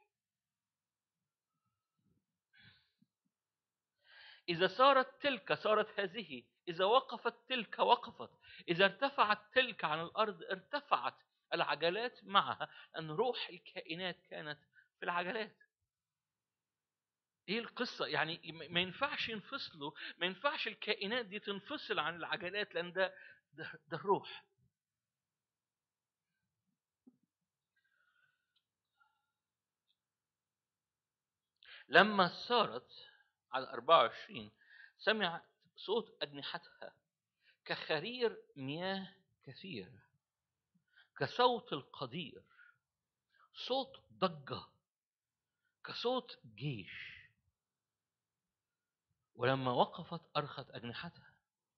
إذا صارت تلك صارت هذه إذا وقفت تلك وقفت إذا ارتفعت تلك عن الأرض ارتفعت العجلات معها أن روح الكائنات كانت في العجلات ايه القصة؟ يعني ما ينفعش ينفصلوا، ما ينفعش الكائنات دي تنفصل عن العجلات لأن ده ده, ده الروح. لما صارت على 24 سمعت صوت أجنحتها كخرير مياه كثيرة كصوت القدير صوت ضجة كصوت جيش ولما وقفت أرخت أجنحتها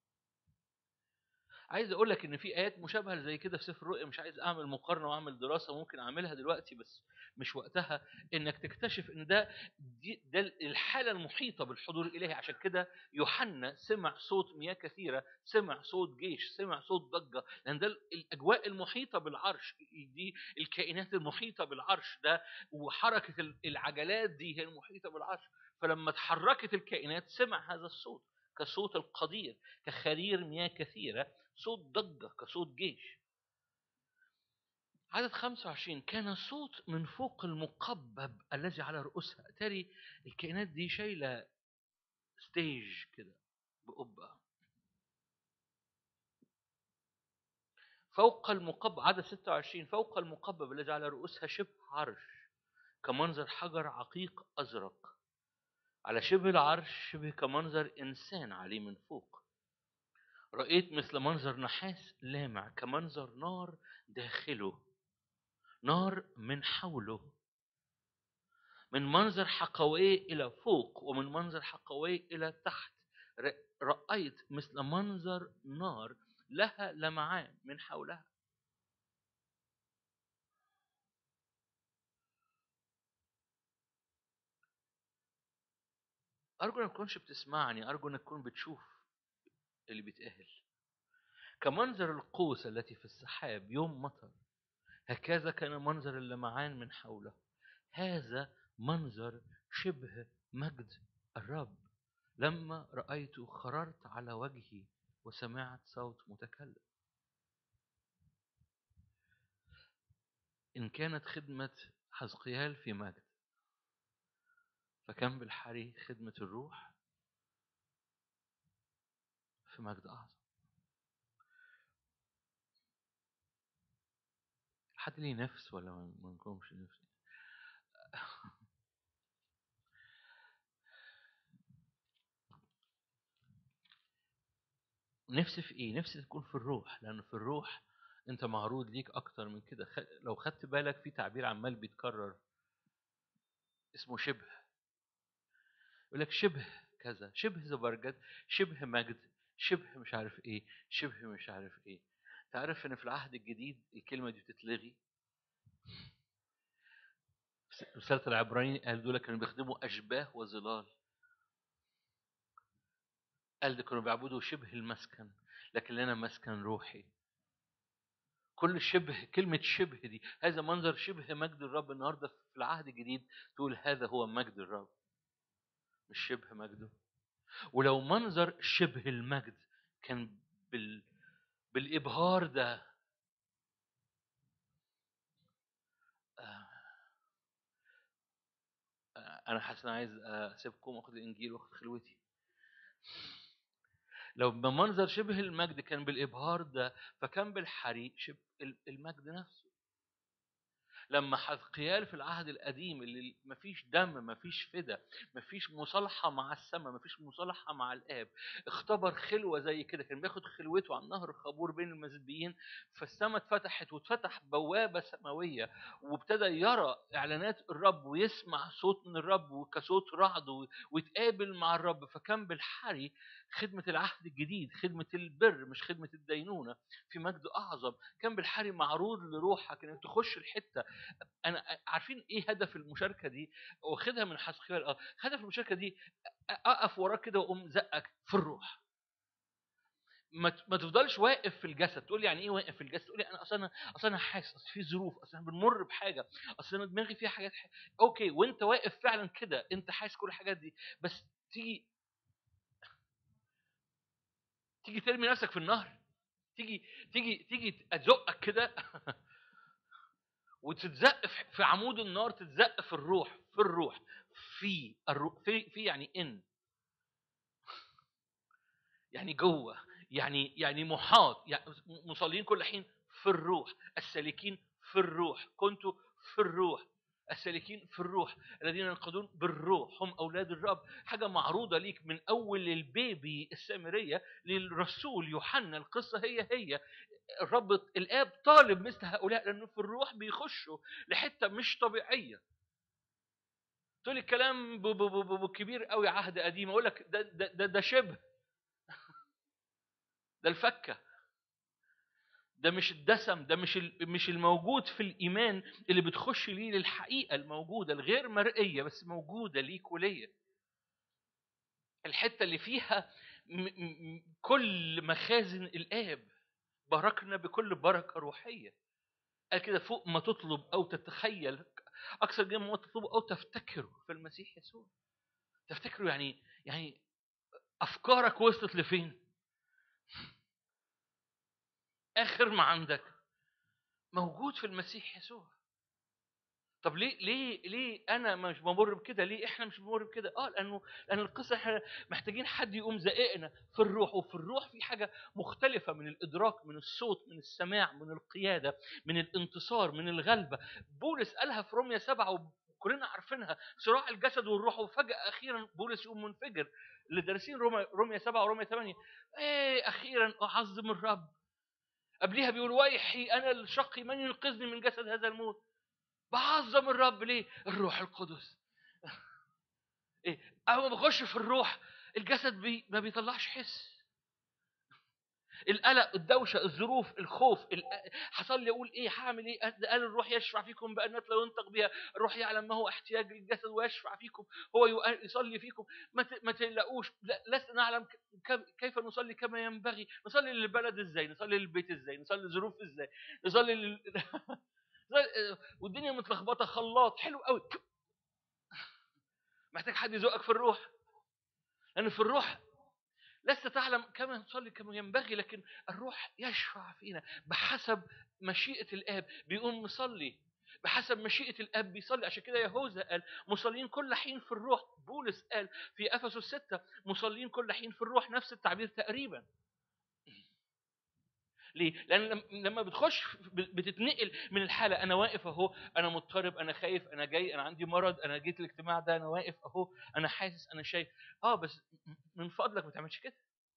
عايز اقول لك ان في ايات مشابهه زي كده في سفر الرؤيا مش عايز اعمل مقارنه واعمل دراسه ممكن اعملها دلوقتي بس مش وقتها انك تكتشف ان ده دي ده الحاله المحيطه بالحضور الالهي عشان كده يوحنا سمع صوت مياه كثيره سمع صوت جيش سمع صوت ضجه لان ده الاجواء المحيطه بالعرش دي الكائنات المحيطه بالعرش ده وحركه العجلات دي هي المحيطه بالعرش فلما اتحركت الكائنات سمع هذا الصوت كصوت القدير كخرير مياه كثيرة صوت ضجة كصوت جيش عدد 25 كان صوت من فوق المقبب الذي على رؤوسها تري الكائنات دي شايله ستيج كده بقبه فوق المقبب عدد 26 فوق المقبب الذي على رؤوسها شبه عرش كمنظر حجر عقيق ازرق على شبه العرش شبه كمنظر انسان عليه من فوق رأيت مثل منظر نحاس لامع كمنظر نار داخله نار من حوله من منظر حقويه إلى فوق ومن منظر حقويه إلى تحت ر- رأيت مثل منظر نار لها لمعان من حولها أرجو أنك تكونش بتسمعني أرجو أنك تكون بتشوف اللي بيتقال كمنظر القوس التي في السحاب يوم مطر هكذا كان منظر اللمعان من حوله هذا منظر شبه مجد الرب لما رأيته خررت على وجهي وسمعت صوت متكلم إن كانت خدمة حزقيال في مجد فكان بالحري خدمة الروح في مجد أعظم حد ليه نفس ولا ما ما نكونش نفس نفسي في ايه نفسي تكون في الروح لان في الروح انت معروض ليك اكتر من كده خ... لو خدت بالك في تعبير عمال بيتكرر اسمه شبه يقول لك شبه كذا شبه زبرجد شبه مجد شبه مش عارف ايه شبه مش عارف ايه تعرف ان في العهد الجديد الكلمه دي بتتلغي في رساله العبرانيين قال دول كانوا بيخدموا اشباه وظلال قال ده كانوا بيعبدوا شبه المسكن لكن لنا مسكن روحي كل شبه كلمة شبه دي هذا منظر شبه مجد الرب النهاردة في العهد الجديد تقول هذا هو مجد الرب مش شبه مجده ولو منظر شبه المجد كان بال بالإبهار ده آه، آه، أنا حاسس إن أنا عايز أسيبكم وآخد الإنجيل وآخد خلوتي لو بمنظر شبه المجد كان بالإبهار ده فكان بالحري شبه المجد نفسه لما حزقيال في العهد القديم اللي مفيش دم مفيش فدا مفيش مصالحة مع السماء مفيش مصالحة مع الآب اختبر خلوة زي كده كان بياخد خلوته عن نهر خابور بين المسبيين فالسماء اتفتحت واتفتح بوابة سماوية وابتدى يرى إعلانات الرب ويسمع صوت من الرب كصوت رعد ويتقابل مع الرب فكان بالحري خدمة العهد الجديد خدمة البر مش خدمة الدينونة في مجد أعظم كان بالحري معروض لروحك إنك تخش الحتة أنا عارفين إيه هدف المشاركة دي واخدها من حسقيال اه هدف المشاركة دي أقف وراك كده وأقوم زقك في الروح ما ما تفضلش واقف في الجسد تقول لي يعني ايه واقف في الجسد تقول لي انا اصل انا اصل انا حاسس اصل في ظروف اصل انا بنمر بحاجه اصل انا دماغي فيها حاجات ح... اوكي وانت واقف فعلا كده انت حاسس كل الحاجات دي بس تيجي تيجي ترمي نفسك في النهر تيجي تيجي تيجي ازقك كده وتتزق في عمود النار تتزق في الروح في الروح في الروح في في يعني ان يعني جوه يعني يعني محاط يعني مصلين كل حين في الروح السالكين في الروح كنتوا في الروح السالكين في الروح الذين ينقضون بالروح هم اولاد الرب حاجه معروضه ليك من اول البيبي السامريه للرسول يوحنا القصه هي هي الرب الاب طالب مثل هؤلاء لانه في الروح بيخشوا لحته مش طبيعيه تقول الكلام كبير قوي عهد قديم اقول لك ده ده ده, ده شبه ده الفكه ده مش الدسم ده مش مش الموجود في الايمان اللي بتخش ليه للحقيقه الموجوده الغير مرئيه بس موجوده ليك وليا الحته اللي فيها م م كل مخازن الاب باركنا بكل بركه روحيه قال كده فوق ما تطلب او تتخيل اكثر جدا ما تطلب او تفتكره في المسيح يسوع تفتكره يعني يعني افكارك وصلت لفين اخر ما عندك موجود في المسيح يسوع طب ليه ليه ليه انا مش بمر بكده ليه احنا مش بنمر بكده اه لانه لان القصه احنا محتاجين حد يقوم زقنا في الروح وفي الروح في حاجه مختلفه من الادراك من الصوت من السماع من القياده من الانتصار من الغلبه بولس قالها في روميا سبعة وكلنا عارفينها صراع الجسد والروح وفجاه اخيرا بولس يقوم منفجر اللي دارسين روميا روميا سبعة وروميا ثمانية ايه اخيرا اعظم الرب قبليها بيقول ويحي انا الشقي من ينقذني من جسد هذا الموت بعظم الرب ليه الروح القدس ايه اول ما بخش في الروح الجسد بي ما بيطلعش حس القلق الدوشه الظروف الخوف حصل لي اقول ايه هعمل ايه قال الروح يشفع فيكم بانات لا ينطق بها الروح يعلم ما هو احتياج للجسد ويشفع فيكم هو يصلي فيكم ما تقلقوش لسنا نعلم كيف نصلي كما ينبغي نصلي للبلد ازاي نصلي للبيت ازاي نصلي للظروف ازاي نصلي لل... والدنيا متلخبطه خلاط حلو قوي محتاج حد يزقك في الروح لان في الروح لست تعلم كما نصلي كما ينبغي لكن الروح يشفع فينا بحسب مشيئة الآب بيقوم مصلي بحسب مشيئة الآب بيصلي عشان كده يهوذا قال مصلين كل حين في الروح بولس قال في أفسس الستة مصلين كل حين في الروح نفس التعبير تقريبا ليه؟ لأن لما بتخش بتتنقل من الحالة أنا واقف أهو أنا مضطرب أنا خايف أنا جاي أنا عندي مرض أنا جيت الاجتماع ده أنا واقف أهو أنا حاسس أنا شايف أه بس من فضلك ما تعملش كده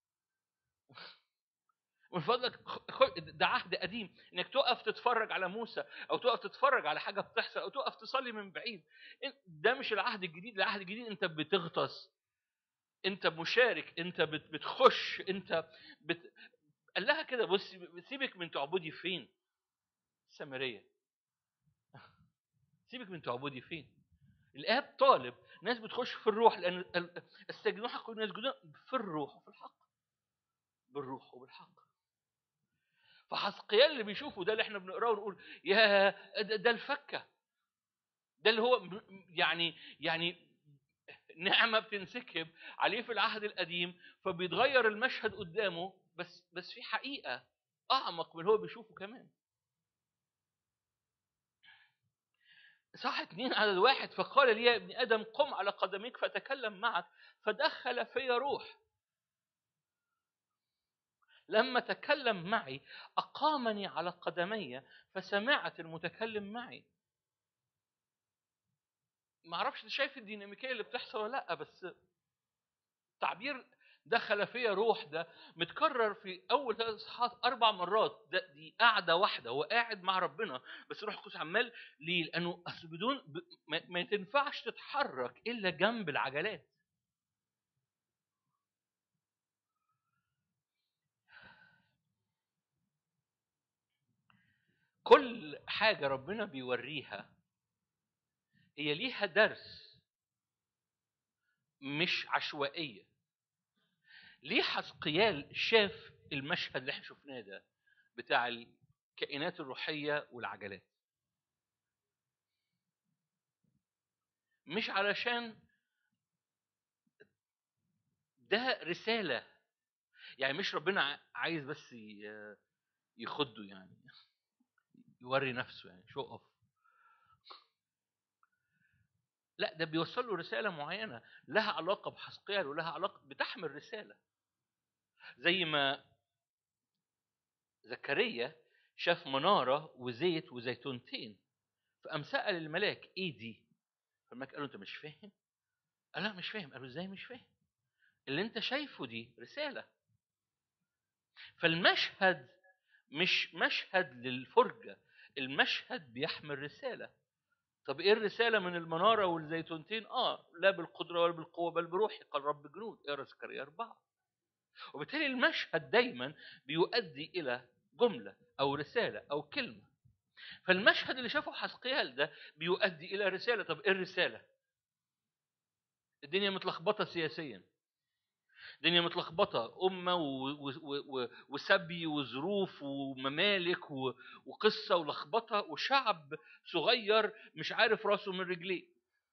من فضلك ده عهد قديم انك تقف تتفرج على موسى او تقف تتفرج على حاجه بتحصل او تقف تصلي من بعيد ده مش العهد الجديد العهد الجديد انت بتغطس انت مشارك انت بتخش انت بت... قال لها كده بص سيبك من تعبدي فين السامريه سيبك من تعبدي فين الاب طالب ناس بتخش في الروح لان استجنوا حق الناس يسجدون في الروح وفي الحق بالروح وبالحق فحسقيال اللي بيشوفه ده اللي احنا بنقراه ونقول يا ده الفكه ده اللي هو يعني يعني نعمه بتنسكب عليه في العهد القديم فبيتغير المشهد قدامه بس بس في حقيقه اعمق من اللي هو بيشوفه كمان صح اتنين عدد واحد فقال لي يا ابن ادم قم على قدميك فتكلم معك فدخل في روح لما تكلم معي اقامني على قدمي فسمعت المتكلم معي ما اعرفش شايف الديناميكيه اللي بتحصل ولا لا بس تعبير دخل فيا روح ده متكرر في اول ثلاث اصحاحات اربع مرات ده دي قاعده واحده هو قاعد مع ربنا بس روح القدس عمال ليه؟ لانه اصل بدون ب... ما... ما تنفعش تتحرك الا جنب العجلات كل حاجة ربنا بيوريها هي ليها درس مش عشوائية ليه حسقيال شاف المشهد اللي احنا شفناه ده بتاع الكائنات الروحية والعجلات مش علشان ده رسالة يعني مش ربنا عايز بس يخده يعني يوري نفسه يعني شو اوف لا ده بيوصل له رساله معينه لها علاقه بحسقيال ولها علاقه بتحمل رساله زي ما زكريا شاف مناره وزيت وزيتونتين فقام سال الملاك ايه دي فالملاك قال له انت مش فاهم قال لا مش فاهم قال له ازاي مش فاهم اللي انت شايفه دي رساله فالمشهد مش مشهد للفرجه المشهد بيحمل رساله طب ايه الرساله من المناره والزيتونتين اه لا بالقدره ولا بالقوه بل بروحي قال رب جنود اقرا زكريا اربعه وبالتالي المشهد دايما بيؤدي الى جمله او رساله او كلمه فالمشهد اللي شافه حسقيال ده بيؤدي الى رساله طب ايه الرساله الدنيا متلخبطه سياسيا الدنيا متلخبطه امه وسبي وظروف وممالك وقصه ولخبطه وشعب صغير مش عارف راسه من رجليه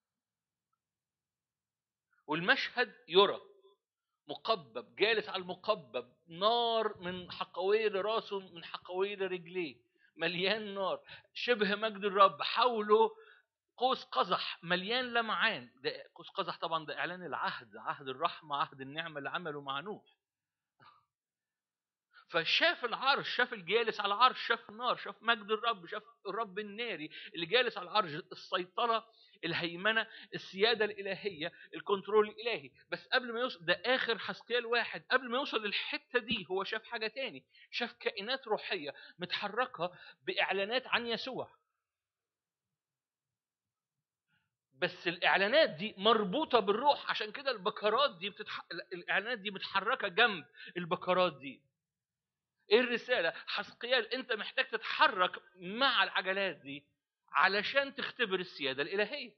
والمشهد يرى مقبب جالس على المقبب نار من حقويه لراسه من حقويه لرجليه مليان نار شبه مجد الرب حوله قوس قزح مليان لمعان ده قوس قزح طبعا ده اعلان العهد عهد الرحمه عهد النعمه اللي عمله مع نوح فشاف العرش شاف الجالس على العرش شاف النار شاف مجد الرب شاف الرب الناري اللي جالس على العرش السيطرة الهيمنة السيادة الإلهية الكنترول الإلهي بس قبل ما يوصل ده آخر حسقيال واحد قبل ما يوصل للحتة دي هو شاف حاجة تاني شاف كائنات روحية متحركة بإعلانات عن يسوع بس الاعلانات دي مربوطه بالروح عشان كده البكرات دي بتتح... الاعلانات دي متحركه جنب البكرات دي ايه الرساله حسقيال انت محتاج تتحرك مع العجلات دي علشان تختبر السياده الالهيه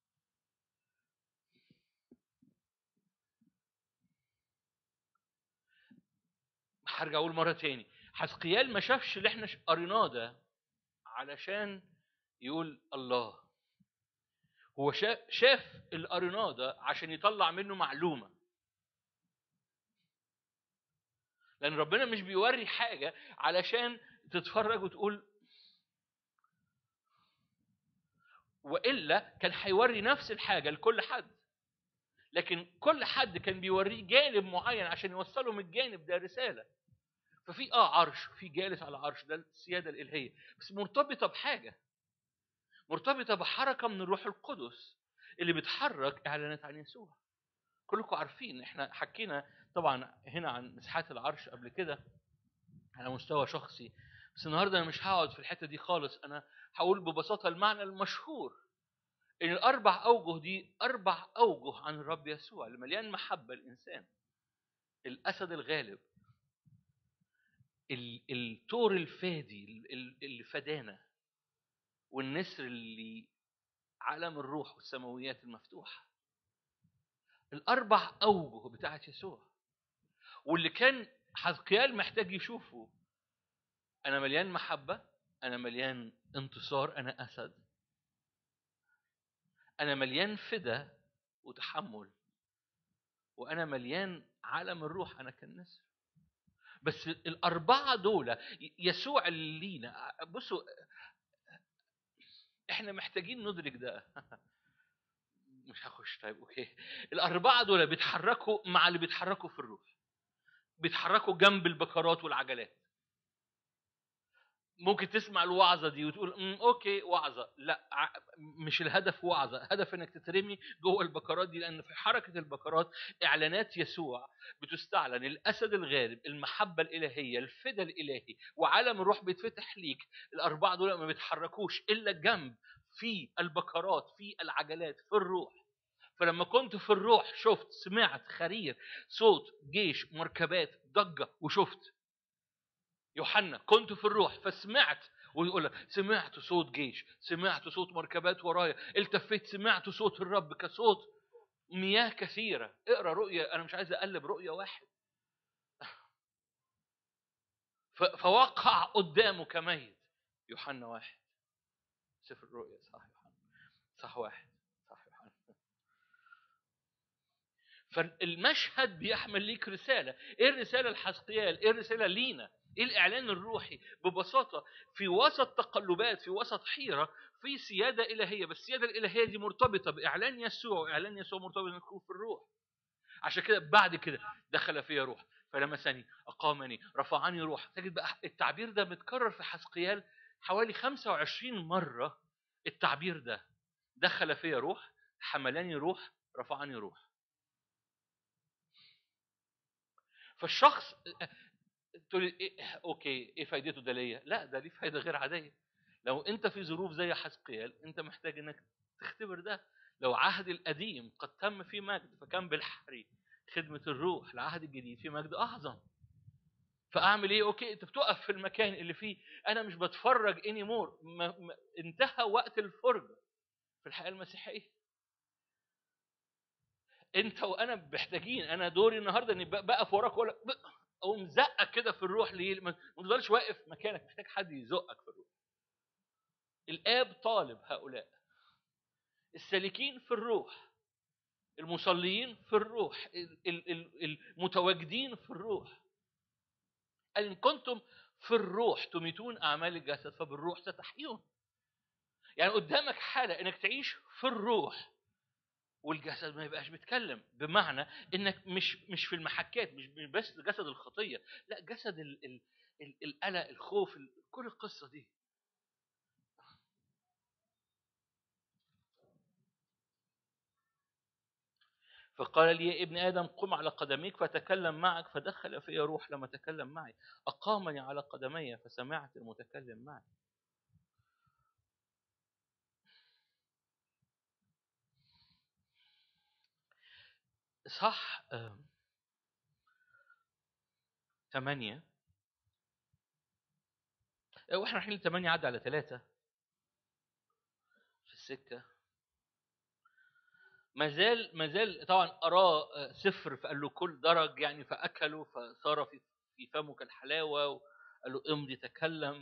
هرجع اقول مره تاني حسقيال ما شافش اللي احنا قريناه ده علشان يقول الله هو شاف اللي قريناه ده عشان يطلع منه معلومه لان ربنا مش بيوري حاجه علشان تتفرج وتقول والا كان هيوري نفس الحاجه لكل حد لكن كل حد كان بيوريه جانب معين عشان يوصله من الجانب ده رساله ففي اه عرش في جالس على عرش ده السياده الالهيه بس مرتبطه بحاجه مرتبطه بحركه من الروح القدس اللي بتحرك اعلانات عن يسوع كلكم عارفين احنا حكينا طبعا هنا عن مساحات العرش قبل كده على مستوى شخصي بس النهارده انا مش هقعد في الحته دي خالص انا هقول ببساطه المعنى المشهور ان الاربع اوجه دي اربع اوجه عن الرب يسوع اللي مليان محبه الانسان الاسد الغالب التور الفادي اللي فدانا والنسر اللي عالم الروح والسماويات المفتوحه الاربع اوجه بتاعت يسوع واللي كان حزقيال محتاج يشوفه انا مليان محبه انا مليان انتصار انا اسد انا مليان فدا وتحمل وانا مليان عالم الروح انا كالنسر بس الاربعه دول يسوع اللي لينا بصوا احنا محتاجين ندرك ده مش هخش طيب اوكي الاربعه دول بيتحركوا مع اللي بيتحركوا في الروح بيتحركوا جنب البكرات والعجلات ممكن تسمع الوعظه دي وتقول امم اوكي وعظه لا مش الهدف وعظه هدف انك تترمي جوه البكرات دي لان في حركه البكرات اعلانات يسوع بتستعلن الاسد الغارب المحبه الالهيه الفدا الالهي وعالم الروح بيتفتح ليك الاربعه دول ما بيتحركوش الا جنب في البكرات في العجلات في الروح فلما كنت في الروح شفت سمعت خرير صوت جيش مركبات ضجه وشفت يوحنا كنت في الروح فسمعت ويقول لك سمعت صوت جيش سمعت صوت مركبات ورايا التفيت سمعت صوت الرب كصوت مياه كثيره اقرا رؤيه انا مش عايز اقلب رؤيه واحد فوقع قدامه كميت يوحنا واحد سفر الرؤيا صح يوحنا صح واحد صح يوحنا فالمشهد بيحمل ليك رسالة ايه الرسالة الحسقيال ايه الرسالة لينا ايه الاعلان الروحي ببساطة في وسط تقلبات في وسط حيرة في سيادة الهية بس السيادة الالهية دي مرتبطة باعلان يسوع واعلان يسوع مرتبط انك تكون في الروح عشان كده بعد كده دخل فيا روح فلمسني اقامني رفعني روح تجد بقى التعبير ده متكرر في حسقيال حوالي 25 مرة التعبير ده دخل فيا روح حملاني روح رفعني روح فالشخص تقول إيه اوكي ايه فايدته ده ليا؟ لا ده ليه فايده غير عاديه. لو انت في ظروف زي حسقيال انت محتاج انك تختبر ده. لو عهد القديم قد تم فيه مجد فكان بالحري خدمه الروح العهد الجديد في مجد اعظم. فاعمل ايه؟ اوكي انت بتقف في المكان اللي فيه انا مش بتفرج اني مور انتهى وقت الفرجه في الحياه المسيحيه. انت وانا محتاجين انا دوري النهارده اني بقف وراك ولا اقوم زقك كده في الروح ليه؟ ما تفضلش واقف مكانك محتاج حد يزقك في الروح. الاب طالب هؤلاء السالكين في الروح المصليين في الروح المتواجدين في الروح قال ان كنتم في الروح تميتون اعمال الجسد فبالروح ستحيون يعني قدامك حاله انك تعيش في الروح والجسد ما يبقاش بيتكلم بمعنى انك مش مش في المحكات مش بس جسد الخطيه لا جسد ال ال ال القلق الخوف كل القصه دي فقال لي يا ابن آدم قم على قدميك فتكلم معك فدخل في روح لما تكلم معي أقامني على قدمي فسمعت المتكلم معي صح ثمانية واحنا رايحين لثمانية عدى على ثلاثة في السكة ما زال ما زال طبعا أراه آه، سفر فقال له كل درج يعني فأكله فصار في في فمه كالحلاوة وقال له امضي تكلم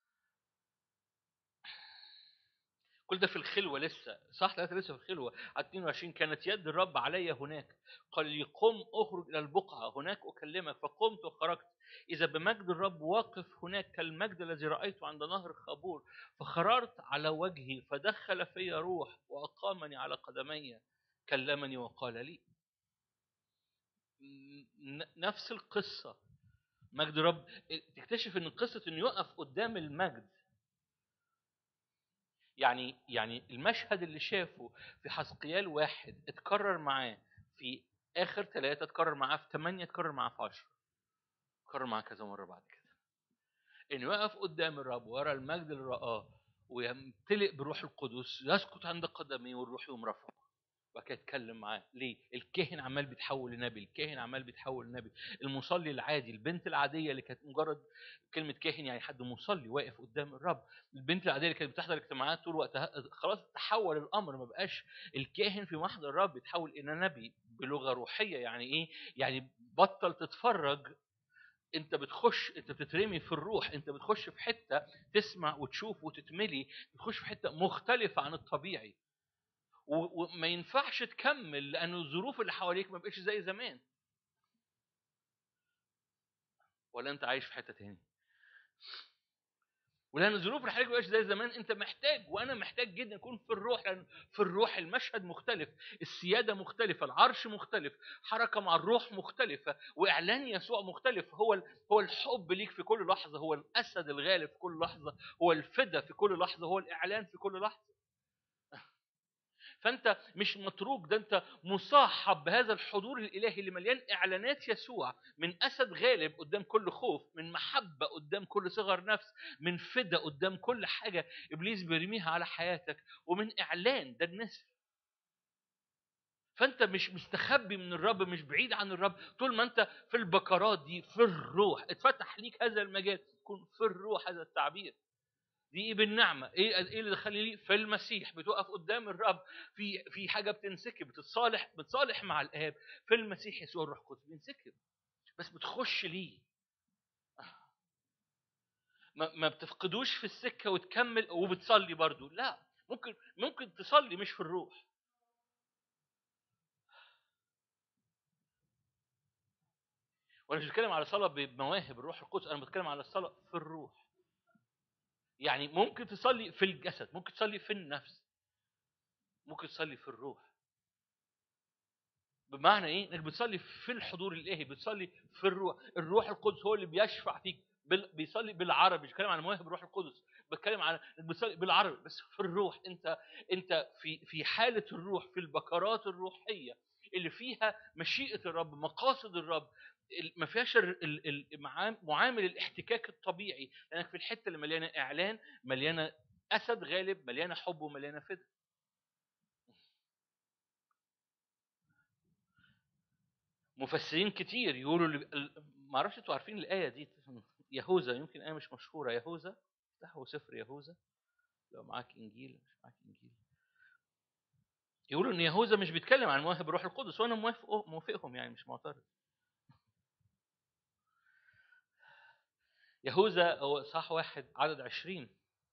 كل ده في الخلوة لسه صح ثلاثة لسه في الخلوة على 22 كانت يد الرب علي هناك قال لي قم اخرج إلى البقعة هناك أكلمك فقمت وخرجت إذا بمجد الرب واقف هناك كالمجد الذي رأيته عند نهر خابور فخررت على وجهي فدخل في روح وأقامني على قدمي كلمني وقال لي نفس القصة مجد رب تكتشف ان قصة انه يقف قدام المجد يعني يعني المشهد اللي شافه في حسقيال واحد اتكرر معاه في اخر ثلاثة اتكرر معاه في ثمانية اتكرر معاه في عشرة اتكرر معاه كذا مرة بعد كده انه يقف قدام الرب ورا المجد اللي رآه ويمتلئ بروح القدس يسقط عند قدميه والروح يقوم رفعه وبعد كده يتكلم معاه ليه الكاهن عمال بيتحول لنبي الكاهن عمال بيتحول لنبي المصلي العادي البنت العاديه اللي كانت مجرد كلمه كاهن يعني حد مصلي واقف قدام الرب البنت العاديه اللي كانت بتحضر اجتماعات طول وقتها خلاص تحول الامر ما بقاش الكاهن في محضر الرب يتحول الى نبي بلغه روحيه يعني ايه يعني بطل تتفرج انت بتخش انت بتترمي في الروح انت بتخش في حته تسمع وتشوف وتتملي بتخش في حته مختلفه عن الطبيعي وما ينفعش تكمل لأن الظروف اللي حواليك ما بقتش زي زمان ولا أنت عايش في حتة تاني ولأن الظروف اللي حواليك ما بقتش زي زمان أنت محتاج وأنا محتاج جدا أكون في الروح لأن في الروح المشهد مختلف السيادة مختلفة العرش مختلف حركة مع الروح مختلفة وإعلان يسوع مختلف هو هو الحب ليك في كل لحظة هو الأسد الغالب في كل لحظة هو الفدا في كل لحظة هو الإعلان في كل لحظة فانت مش متروك ده انت مصاحب بهذا الحضور الالهي اللي مليان اعلانات يسوع من اسد غالب قدام كل خوف من محبه قدام كل صغر نفس من فدا قدام كل حاجه ابليس بيرميها على حياتك ومن اعلان ده النسر فانت مش مستخبي من الرب مش بعيد عن الرب طول ما انت في البكرات دي في الروح اتفتح ليك هذا المجال تكون في الروح هذا التعبير دي ايه بالنعمه ايه ايه اللي دخلني ليه في المسيح بتقف قدام الرب في في حاجه بتنسكب بتتصالح بتصالح مع الاب في المسيح يسوع الروح القدس بينسكب بس بتخش ليه ما, ما بتفقدوش في السكه وتكمل وبتصلي برضو لا ممكن ممكن تصلي مش في الروح وانا مش بتكلم على صلاه بمواهب الروح القدس انا بتكلم على الصلاه في الروح يعني ممكن تصلي في الجسد ممكن تصلي في النفس ممكن تصلي في الروح بمعنى ايه انك بتصلي في الحضور الالهي بتصلي في الروح الروح القدس هو اللي بيشفع فيك بال... بيصلي بالعربي مش بتكلم عن مواهب الروح القدس بتكلم عن بتصلي بالعربي بس في الروح انت انت في في حاله الروح في البكرات الروحيه اللي فيها مشيئه الرب مقاصد الرب ما فيهاش معامل الاحتكاك الطبيعي لانك في الحته اللي مليانه اعلان مليانه اسد غالب مليانه حب ومليانه فدا مفسرين كتير يقولوا ما اعرفش انتوا عارفين الايه دي يهوذا يمكن ايه مش مشهوره يهوذا افتحوا سفر يهوذا لو معاك انجيل مش معاك انجيل يقولوا ان يهوذا مش بيتكلم عن مواهب الروح القدس وانا موافق موافقهم يعني مش معترض يهوذا هو صح واحد عدد عشرين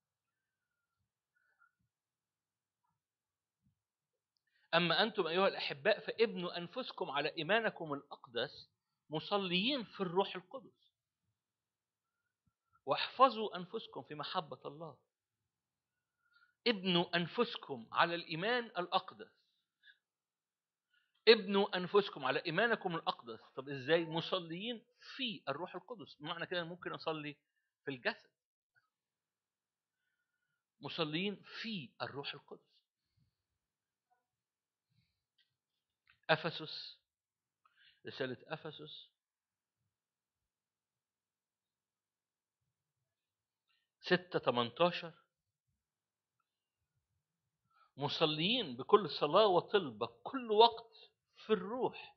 أما أنتم أيها الأحباء فابنوا أنفسكم على إيمانكم الأقدس مصليين في الروح القدس واحفظوا انفسكم في محبه الله ابنوا انفسكم على الايمان الاقدس ابنوا انفسكم على ايمانكم الاقدس طب ازاي مصليين في الروح القدس معنى كده ممكن اصلي في الجسد مصلين في الروح القدس افسس رساله افسس ستة 18 مصلين بكل صلاة وطلبة كل وقت في الروح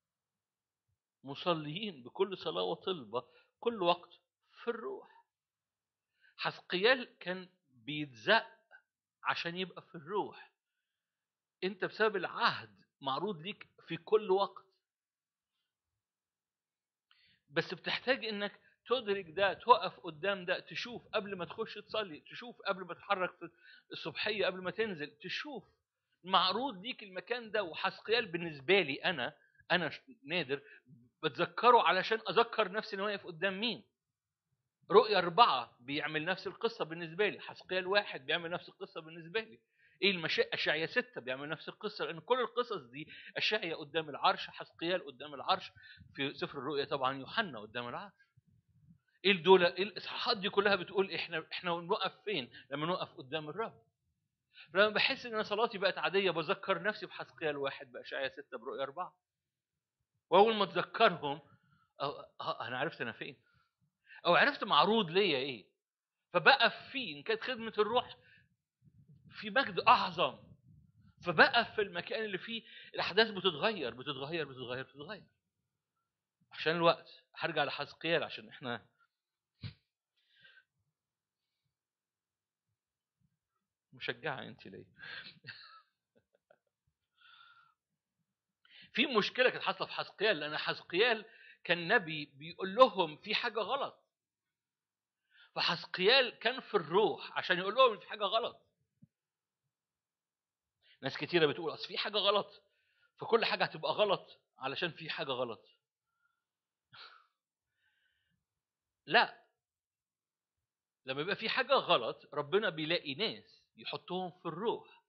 مصلين بكل صلاة وطلبة كل وقت في الروح حسقيال كان بيتزق عشان يبقى في الروح انت بسبب العهد معروض ليك في كل وقت بس بتحتاج انك تدرك ده تقف قدام ده تشوف قبل ما تخش تصلي تشوف قبل ما تتحرك في الصبحيه قبل ما تنزل تشوف معروض ليك المكان ده وحسقيال بالنسبه لي انا انا نادر بتذكره علشان اذكر نفسي اني واقف قدام مين رؤيا أربعة بيعمل نفس القصة بالنسبة لي حسقيال واحد بيعمل نفس القصة بالنسبة لي ايه المشاء اشعيا ستة بيعمل نفس القصة لان كل القصص دي اشعيا قدام العرش حسقيال قدام العرش في سفر الرؤيا طبعا يوحنا قدام العرش ايه الدولة ايه الاصحاحات دي كلها بتقول احنا احنا نوقف فين لما نوقف قدام الرب لما بحس ان صلاتي بقت عاديه بذكر نفسي بحسقيال واحد باشعيا ستة برؤيا اربعه واول ما اتذكرهم انا عرفت انا فين او عرفت معروض ليا ايه فبقف فيه ان كانت خدمه الروح في مجد اعظم فبقف في المكان اللي فيه الاحداث بتتغير بتتغير بتتغير بتتغير عشان الوقت هرجع لحزقيال عشان احنا مشجعه انت ليه في مشكله كانت حاصله في حزقيال لان حزقيال كان نبي بيقول لهم في حاجه غلط فحزقيال كان في الروح عشان يقول لهم في حاجه غلط ناس كتيره بتقول اصل في حاجه غلط فكل حاجه هتبقى غلط علشان في حاجه غلط لا لما يبقى في حاجه غلط ربنا بيلاقي ناس يحطهم في الروح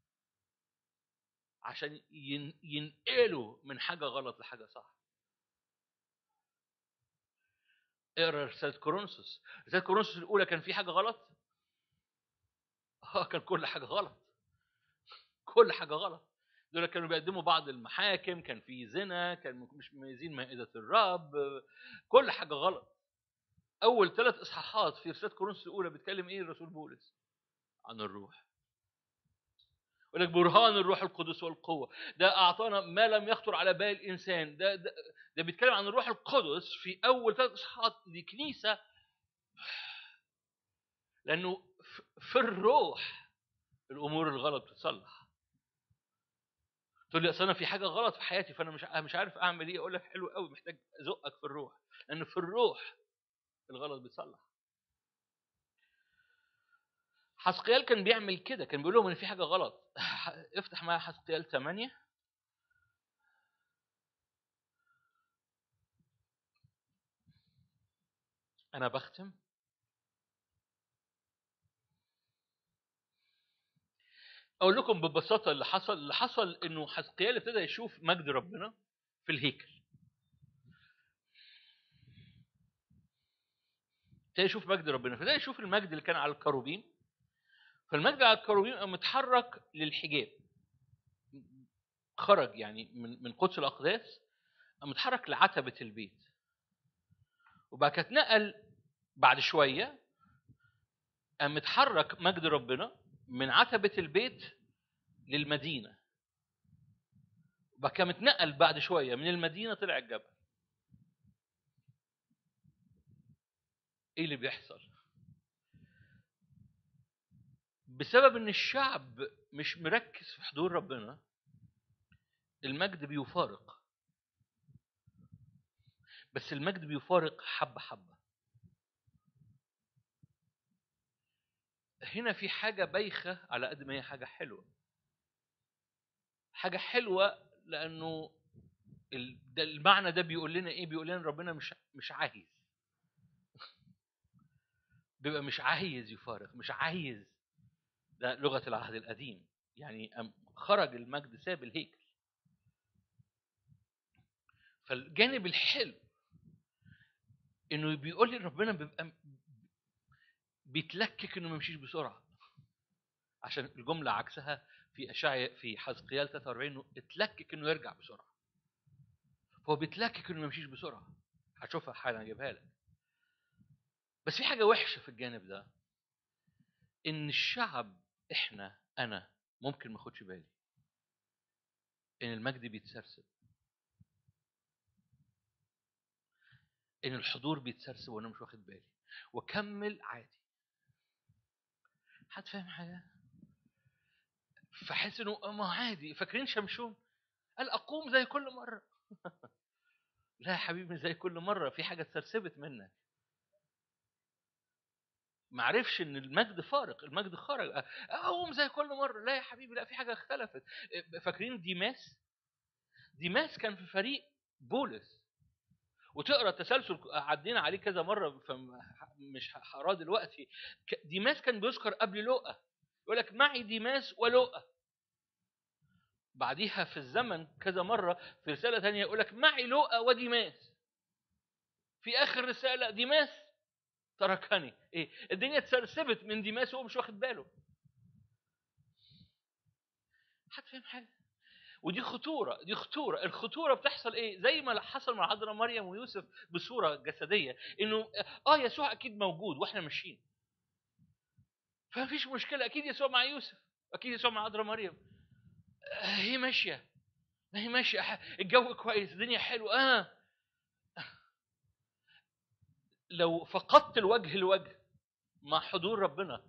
عشان ينقلوا من حاجه غلط لحاجه صح اقرا رساله كورنثوس رساله كورنثوس الاولى كان في حاجه غلط اه كان كل حاجه غلط كل حاجه غلط دول كانوا بيقدموا بعض المحاكم كان في زنا كان مش مميزين مائده الرب كل حاجه غلط اول ثلاث اصحاحات في رساله كورنثوس الاولى بيتكلم ايه الرسول بولس عن الروح يقول لك برهان الروح القدس والقوة ده أعطانا ما لم يخطر على بال الإنسان ده, ده, ده بيتكلم عن الروح القدس في أول ثلاث إصحاحات لكنيسة لأنه في الروح الأمور الغلط بتتصلح تقول لي أصل أنا في حاجة غلط في حياتي فأنا مش مش عارف أعمل إيه أقول لك حلو قوي محتاج أزقك في الروح لأن في الروح الغلط بيتصلح حسقيال كان بيعمل كده كان بيقول لهم ان في حاجه غلط افتح معايا حسقيال 8 انا بختم اقول لكم ببساطه اللي حصل اللي حصل انه حسقيال ابتدى يشوف مجد ربنا في الهيكل ابتدى يشوف مجد ربنا فابتدى يشوف المجد اللي كان على الكروبين فالمجد على الكروبين متحرك للحجاب خرج يعني من من قدس الاقداس متحرك لعتبه البيت وبعد كده اتنقل بعد شويه قام متحرك مجد ربنا من عتبه البيت للمدينه وبعد كده متنقل بعد شويه من المدينه طلع الجبل ايه اللي بيحصل بسبب ان الشعب مش مركز في حضور ربنا المجد بيفارق بس المجد بيفارق حبه حبه هنا في حاجه بايخه على قد ما هي حاجه حلوه حاجه حلوه لانه المعنى ده بيقول لنا ايه بيقول لنا ربنا مش مش عايز بيبقى مش عايز يفارق مش عايز ده لغة العهد القديم يعني خرج المجد ساب الهيكل فالجانب الحلو انه بيقول لي ربنا بيبقى بيتلكك انه ما يمشيش بسرعه عشان الجمله عكسها في اشعيا في حزقيال 43 اتلكك انه يرجع بسرعه هو بيتلكك انه ما يمشيش بسرعه هتشوفها حالا اجيبها لك بس في حاجه وحشه في الجانب ده ان الشعب احنا انا ممكن ما اخدش بالي ان المجد بيتسرسب ان الحضور بيتسرسب وانا مش واخد بالي واكمل عادي حد فاهم حاجه فحس انه ما عادي فاكرين شمشون قال اقوم زي كل مره لا يا حبيبي زي كل مره في حاجه اتسرسبت منك ما عرفش ان المجد فارق المجد خرج اقوم زي كل مره لا يا حبيبي لا في حاجه اختلفت فاكرين ديماس ديماس كان في فريق بولس وتقرا التسلسل عدينا عليه كذا مره فمش هقراه دلوقتي ديماس كان بيذكر قبل لؤى يقول لك معي ديماس ولؤى بعديها في الزمن كذا مره في رساله ثانيه يقول لك معي لؤى وديماس في اخر رساله ديماس تركني ايه الدنيا اتسرسبت من ديماس وهو مش واخد باله حد فاهم حاجه ودي خطورة دي خطورة الخطورة بتحصل ايه زي ما حصل مع عذراء مريم ويوسف بصورة جسدية انه اه يسوع اكيد موجود واحنا ماشيين فما فيش مشكلة اكيد يسوع مع يوسف اكيد يسوع مع عذراء مريم هي ماشية ما هي ماشية الجو كويس الدنيا حلوة اه لو فقدت الوجه الوجه مع حضور ربنا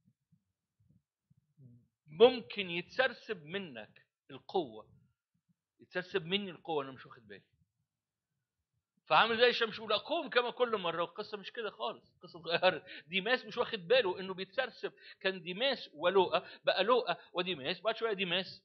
ممكن يتسرسب منك القوه يتسرسب مني القوه انا مش واخد بالي فعامل زي شمشون اقوم كما كل مره والقصه مش كده خالص القصه اتغيرت ديماس مش واخد باله انه بيتسرسب كان ديماس ولوقا بقى لوقا وديماس بعد شويه ديماس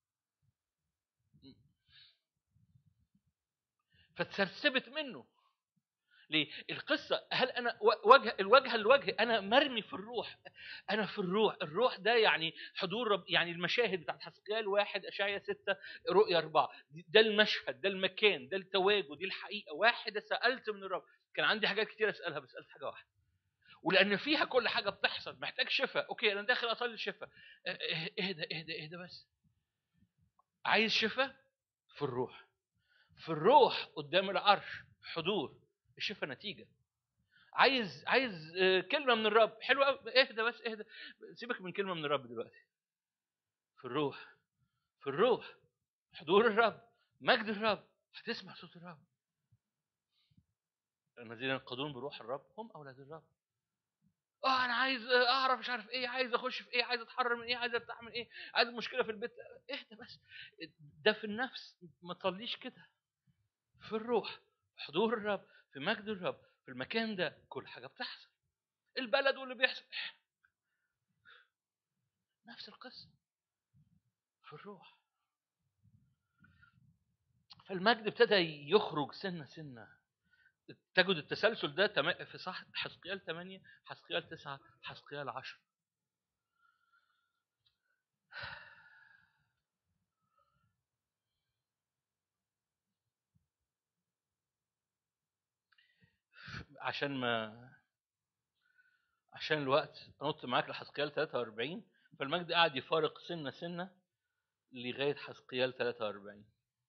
فتسرسبت منه ليه؟ القصة هل أنا وجه الوجه الوجه أنا مرمي في الروح أنا في الروح الروح ده يعني حضور رب يعني المشاهد بتاعت حسقيال واحد أشعيا ستة رؤيا أربعة ده المشهد ده المكان ده التواجد دي الحقيقة واحدة سألت من الرب كان عندي حاجات كتير أسألها بس سألت حاجة واحدة ولأن فيها كل حاجة بتحصل محتاج شفاء أوكي أنا داخل أصلي الشفاء اهدى اهدى اهدى بس عايز شفاء في الروح في الروح قدام العرش حضور الشفاء نتيجه عايز عايز كلمه من الرب حلو قوي اهدى بس اهدى سيبك من كلمه من الرب دلوقتي في الروح في الروح حضور الرب مجد الرب هتسمع صوت الرب الذين ينقضون بروح الرب هم اولاد الرب اه انا عايز اعرف مش عارف ايه عايز اخش في ايه عايز اتحرر من ايه عايز ارتاح من ايه عايز مشكله في البيت اهدى بس ده في النفس ما تصليش كده في الروح حضور الرب في مجد الرب في المكان ده كل حاجه بتحصل البلد واللي بيحصل نفس القصه في الروح فالمجد ابتدى يخرج سنه سنه تجد التسلسل ده في صح حسقيال 8 حسقيال 9 حسقيال 10 عشان ما عشان الوقت انط معاك لحسقيال 43 فالمجد قاعد يفارق سنه سنه لغايه حسقيال 43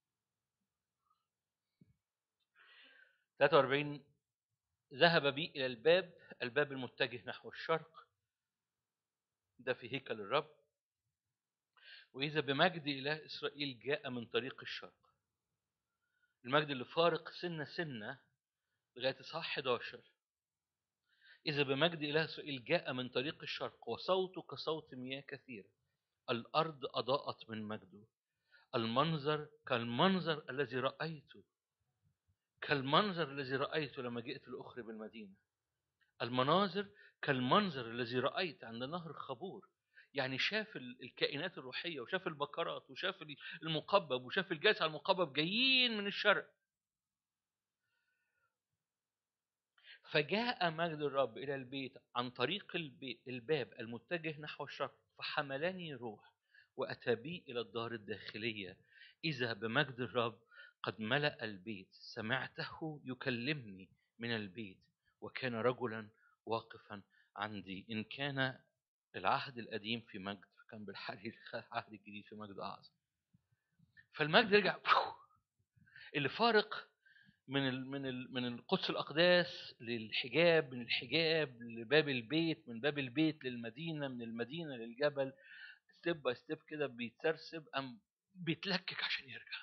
43 ذهب بي الى الباب الباب المتجه نحو الشرق ده في هيكل الرب واذا بمجد اله اسرائيل جاء من طريق الشرق المجد اللي فارق سنه سنه لغاية إصحاح 11 إذا بمجد إله إسرائيل جاء من طريق الشرق وصوته كصوت مياه كثيرة الأرض أضاءت من مجده المنظر كالمنظر الذي رأيته كالمنظر الذي رأيته لما جئت لأخرب المدينة المناظر كالمنظر الذي رأيت عند نهر خبور يعني شاف الكائنات الروحية وشاف البكرات وشاف المقبب وشاف الجالس على المقبب جايين من الشرق فجاء مجد الرب إلى البيت عن طريق البيت الباب المتجه نحو الشرق فحملني روح وأتى بي إلى الدار الداخلية إذا بمجد الرب قد ملأ البيت سمعته يكلمني من البيت وكان رجلا واقفا عندي إن كان العهد القديم في مجد فكان بالحري العهد الجديد في مجد أعظم فالمجد رجع اللي فارق من ال من ال من القدس الاقداس للحجاب من الحجاب لباب البيت من باب البيت للمدينه من المدينه للجبل ستيب باي ستيب كده بيتسرسب ام بيتلكك عشان يرجع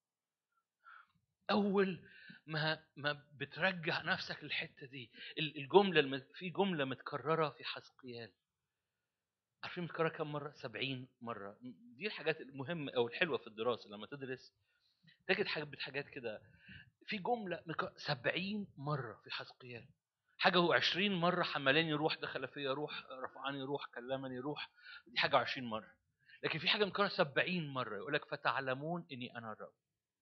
اول ما ما بترجع نفسك للحته دي الجمله في جمله متكرره في حسقيال عارفين متكرره كم مره 70 مره دي الحاجات المهمه او الحلوه في الدراسه لما تدرس تجد حاجات حاجات كده في جملة 70 مرة في حزقيال حاجة هو 20 مرة حملاني روح دخل فيا روح رفعني روح كلمني روح دي حاجة 20 مرة لكن في حاجة مكررة 70 مرة يقول لك فتعلمون إني أنا الرب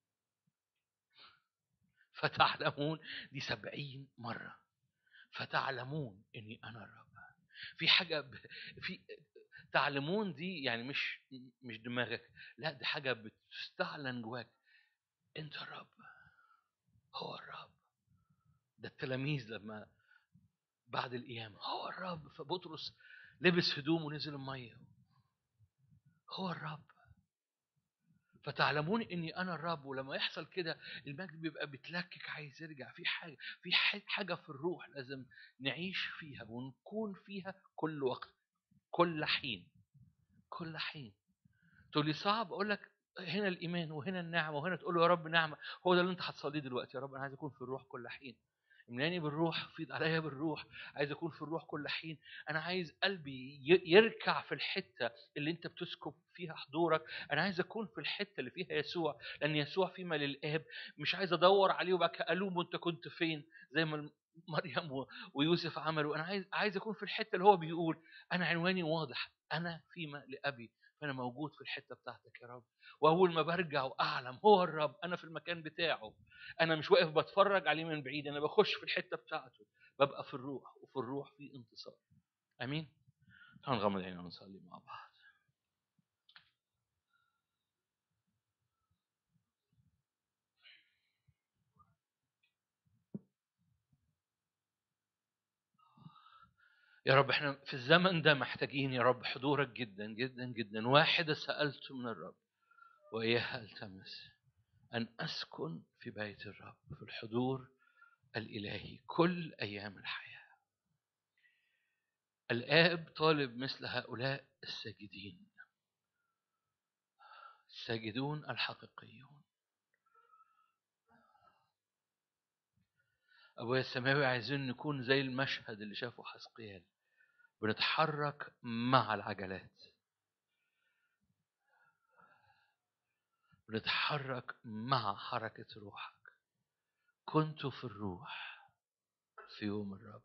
فتعلمون دي 70 مرة فتعلمون إني أنا الرب في حاجة ب... في تعلمون دي يعني مش مش دماغك لا دي حاجة بتستعلن جواك أنت الرب هو الرب ده التلاميذ لما بعد القيامة هو الرب فبطرس لبس هدومه ونزل المية هو الرب فتعلمون اني انا الرب ولما يحصل كده المجد بيبقى بتلكك عايز يرجع في حاجه في حاجه في الروح لازم نعيش فيها ونكون فيها كل وقت كل حين كل حين تقول لي صعب اقول لك هنا الايمان وهنا النعمه وهنا تقول له يا رب نعمه هو ده اللي انت هتصليه دلوقتي يا رب انا عايز اكون في الروح كل حين املاني بالروح فيض عليا بالروح عايز اكون في الروح كل حين انا عايز قلبي يركع في الحته اللي انت بتسكب فيها حضورك انا عايز اكون في الحته اللي فيها يسوع لان يسوع فيما للاب مش عايز ادور عليه وبقى الوم انت كنت فين زي ما مريم ويوسف عملوا انا عايز عايز اكون في الحته اللي هو بيقول انا عنواني واضح انا فيما لابي فانا موجود في الحته بتاعتك يا رب واول ما برجع واعلم هو الرب انا في المكان بتاعه انا مش واقف بتفرج عليه من بعيد انا بخش في الحته بتاعته ببقى في الروح وفي الروح في انتصار امين تعالوا نغمض عينينا ونصلي مع بعض يا رب احنا في الزمن ده محتاجين يا رب حضورك جدا جدا جدا واحدة سألت من الرب وإياها التمس أن أسكن في بيت الرب في الحضور الإلهي كل أيام الحياة الآب طالب مثل هؤلاء الساجدين الساجدون الحقيقيون أبويا السماوي عايزين نكون زي المشهد اللي شافه حسقيال بنتحرك مع العجلات بنتحرك مع حركة روحك كنت في الروح في يوم الرب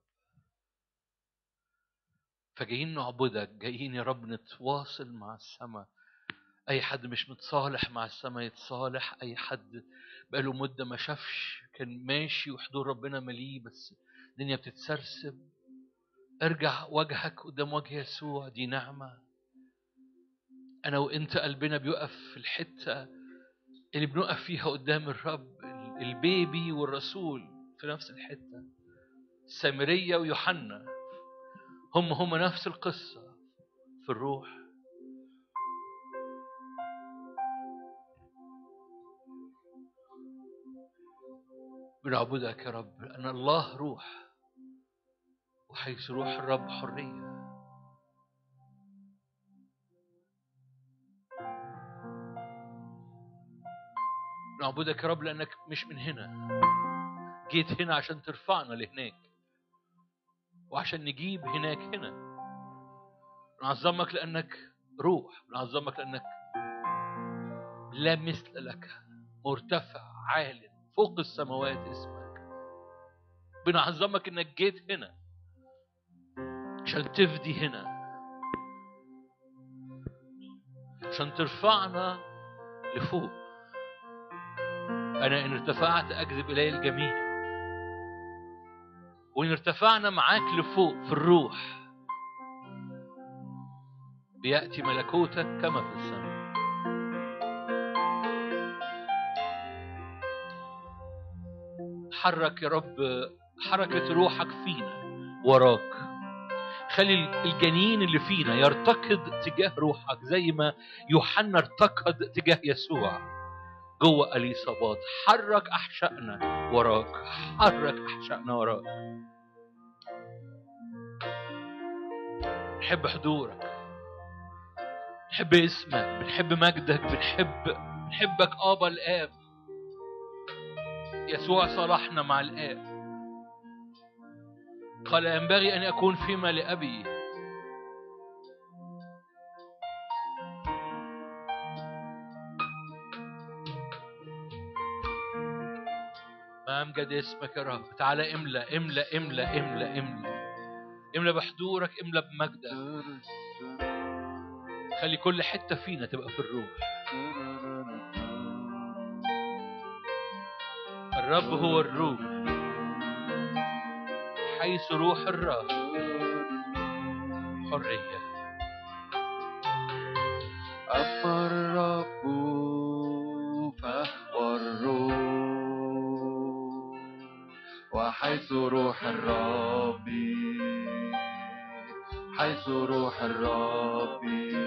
فجايين نعبدك جايين يا رب نتواصل مع السماء اي حد مش متصالح مع السماء يتصالح اي حد بقاله مدة ما شافش كان ماشي وحضور ربنا مليه بس الدنيا بتتسرسب ارجع وجهك قدام وجه يسوع دي نعمة أنا وأنت قلبنا بيقف في الحتة اللي بنقف فيها قدام الرب البيبي والرسول في نفس الحتة سامرية ويوحنا هم هم نفس القصة في الروح بنعبدك يا رب أن الله روح وحيث روح الرب حرية نعبدك يا رب لأنك مش من هنا جيت هنا عشان ترفعنا لهناك وعشان نجيب هناك هنا نعظمك لأنك روح نعظمك لأنك لا مثل لك مرتفع عال فوق السماوات اسمك بنعظمك انك جيت هنا عشان تفدي هنا عشان ترفعنا لفوق أنا إن ارتفعت أجذب إلي الجميع وإن ارتفعنا معاك لفوق في الروح بيأتي ملكوتك كما في السماء حرك يا رب حركة روحك فينا وراك خلي الجنين اللي فينا يرتقد تجاه روحك زي ما يوحنا ارتقد تجاه يسوع جوه اليصابات حرك احشائنا وراك حرك احشائنا وراك نحب حضورك نحب اسمك بنحب مجدك بنحب بنحبك ابا الاب يسوع صالحنا مع الاب قال ينبغي ان اكون فيما لابي ما امجد اسمك يا رب تعالى املا املا املا املا املا املا بحضورك املا بمجدك خلي كل حته فينا تبقى في الروح الرب هو الروح حيث روح الرب حريه أما الرب فهو الروح وحيث روح الرب حيث روح الرب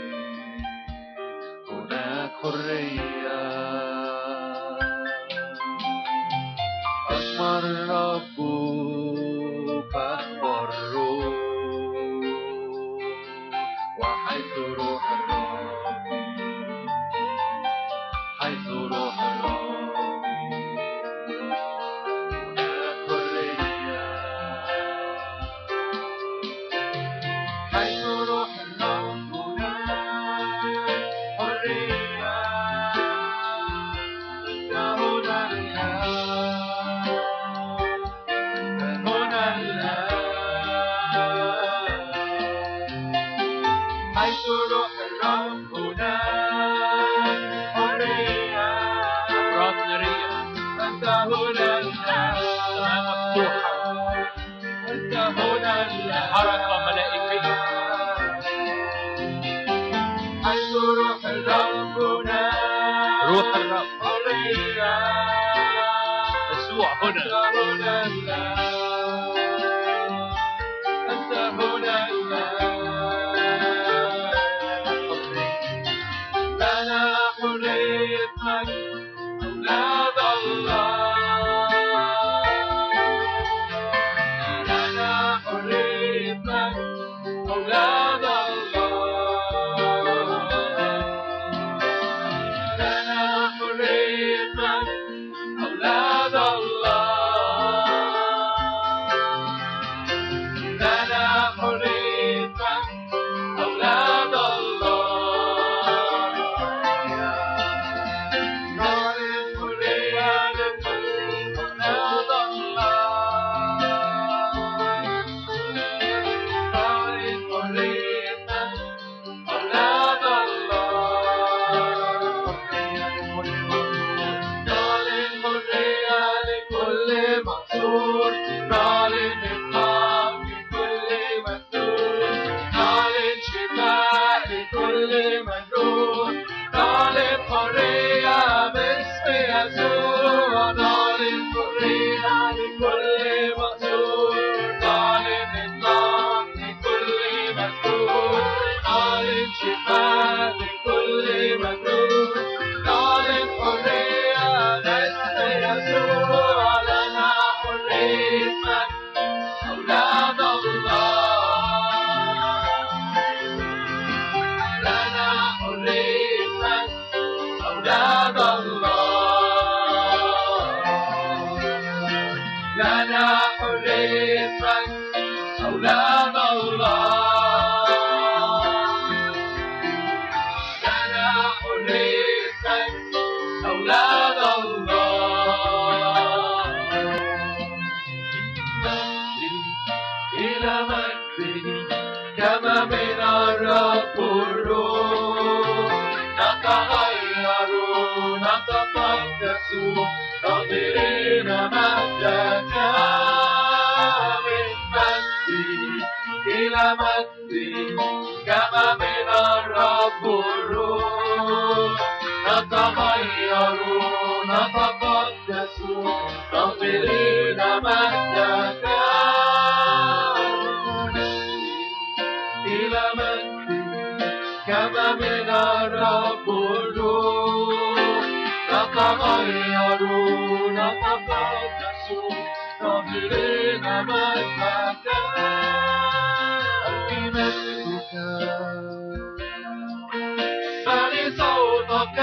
هناك حرية أما الرب فهو الروح وحيث روح الرب حيث روح الرب هناك حرية حيث روح الرب هناك حرية هنا الآن هنا الآن حيث روح الرب هناك حرية أفراد نارية أنت هنا الآن مفتوحة. أنت هنا الآن حركة ملائكية. حيث روح الرب هناك روح الرب حرية يسوع أنت هنا هنا الآن أنت هنا الآن لنا حرية مجد أولاد الله لنا حرية مجد أولاد الله لنا حرية مجد أولاد الله لنا حرية مجد أولاد الله نعلن حرية لكل أولاد الله نعلن حرية أولاد الله نعلن حرية لكل محصور نعلن إطلاق لكل مسؤول نعلن شفاء لكل مجروح نعلن حرية باسم يسوع نعلن حرية لكل مقصود نعلن إطلاق لكل مسؤول نعلن شفاء لكل مجروح نعلن حرية باسم يسوع لنا حرية مجد أولاد الله لنا حرية مجد أولاد الله لنا حرية مجد أولاد الله لنا حرية مجد أولاد الله إلى مجده كما من الرب الروح نتغير نتقدس ناظرين مجدك من إلى مجد كما من الرب الروح نتغير نتقدس ناظرين مجدك إلى مجد كما من الرب الروح نتغير نتقدس ناظرين مجدك مجدك اسمعني صوتك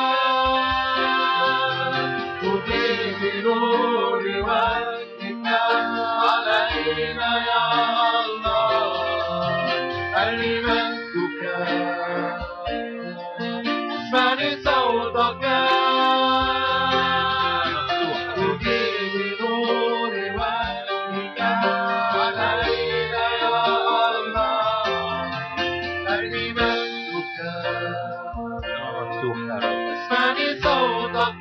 تضيء بنور وجهك علينا يا الله اسمعني مجدك اسمعني صوتك تضيء بنور وجهك علينا يا الله اسمعني مجدك مفتوح يا رب اسمعني صوتك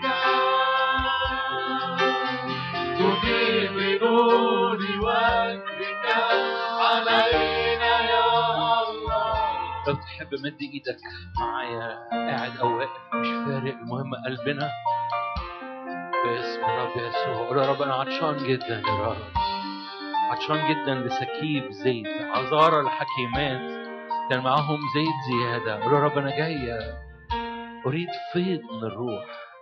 تضيء بنور وجهك علينا يا الله لو تحب مد ايدك معايا قاعد او واقف مش فارق المهم قلبنا باسم الرب يسوع قول يا رب انا عطشان جدا يا رب عطشان جدا لسكيب زيت عذارى الحكيمات كان معاهم زيت زياده قول يا رب انا جايه اريد فيض من الروح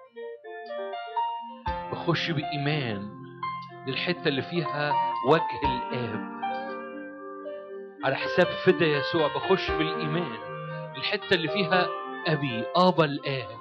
بخش بايمان للحته اللي فيها وجه الاب على حساب فدا يسوع بخش بالايمان الحته اللي فيها ابي ابا الاب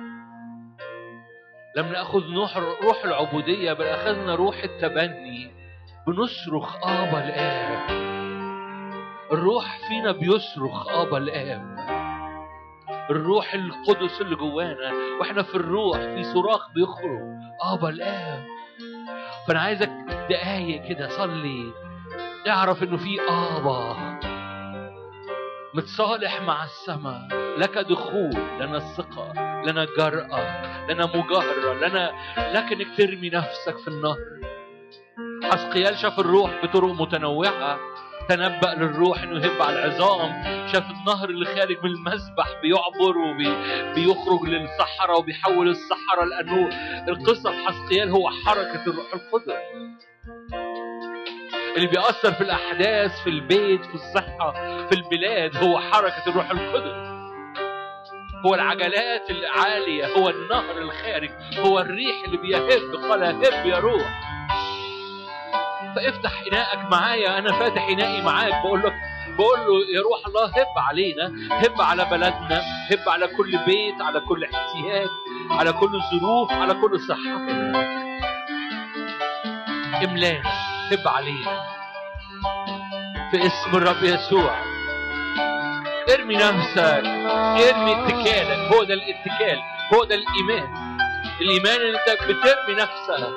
لم ناخذ نوح روح العبوديه بل اخذنا روح التبني بنصرخ ابا الاب الروح فينا بيصرخ ابا الاب الروح القدس اللي جوانا واحنا في الروح في صراخ بيخرج ابا الاب فانا عايزك دقايق كده صلي اعرف انه في ابا متصالح مع السماء لك دخول لنا الثقة لنا جرأة لنا مجاهرة لنا لك انك ترمي نفسك في النهر حسقيال شاف الروح بطرق متنوعة تنبأ للروح انه يهب على العظام شاف النهر اللي خارج من المسبح بيعبر وبيخرج للصحراء وبيحول الصحراء لأنه القصة في حسقيال هو حركة الروح القدس اللي بيأثر في الأحداث في البيت في الصحة في البلاد هو حركة الروح القدس هو العجلات العالية هو النهر الخارج هو الريح اللي بيهب قال هب يا روح فافتح إناءك معايا أنا فاتح إنائي معاك بقول لك بقول له يا روح الله هب علينا هب على بلدنا هب على كل بيت على كل احتياج على كل ظروف على كل صحة املانا هب علينا في اسم الرب يسوع ارمي نفسك ارمي اتكالك هو ده الاتكال هو ده الايمان الايمان ان انت بترمي نفسك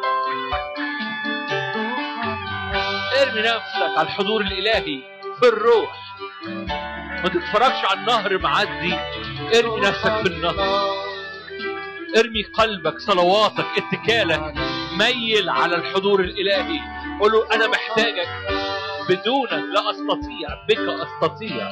ارمي نفسك على الحضور الالهي في الروح ما تتفرجش على النهر معدي ارمي نفسك في النهر ارمي قلبك صلواتك اتكالك ميل على الحضور الالهي قول له انا محتاجك بدونك لا استطيع بك استطيع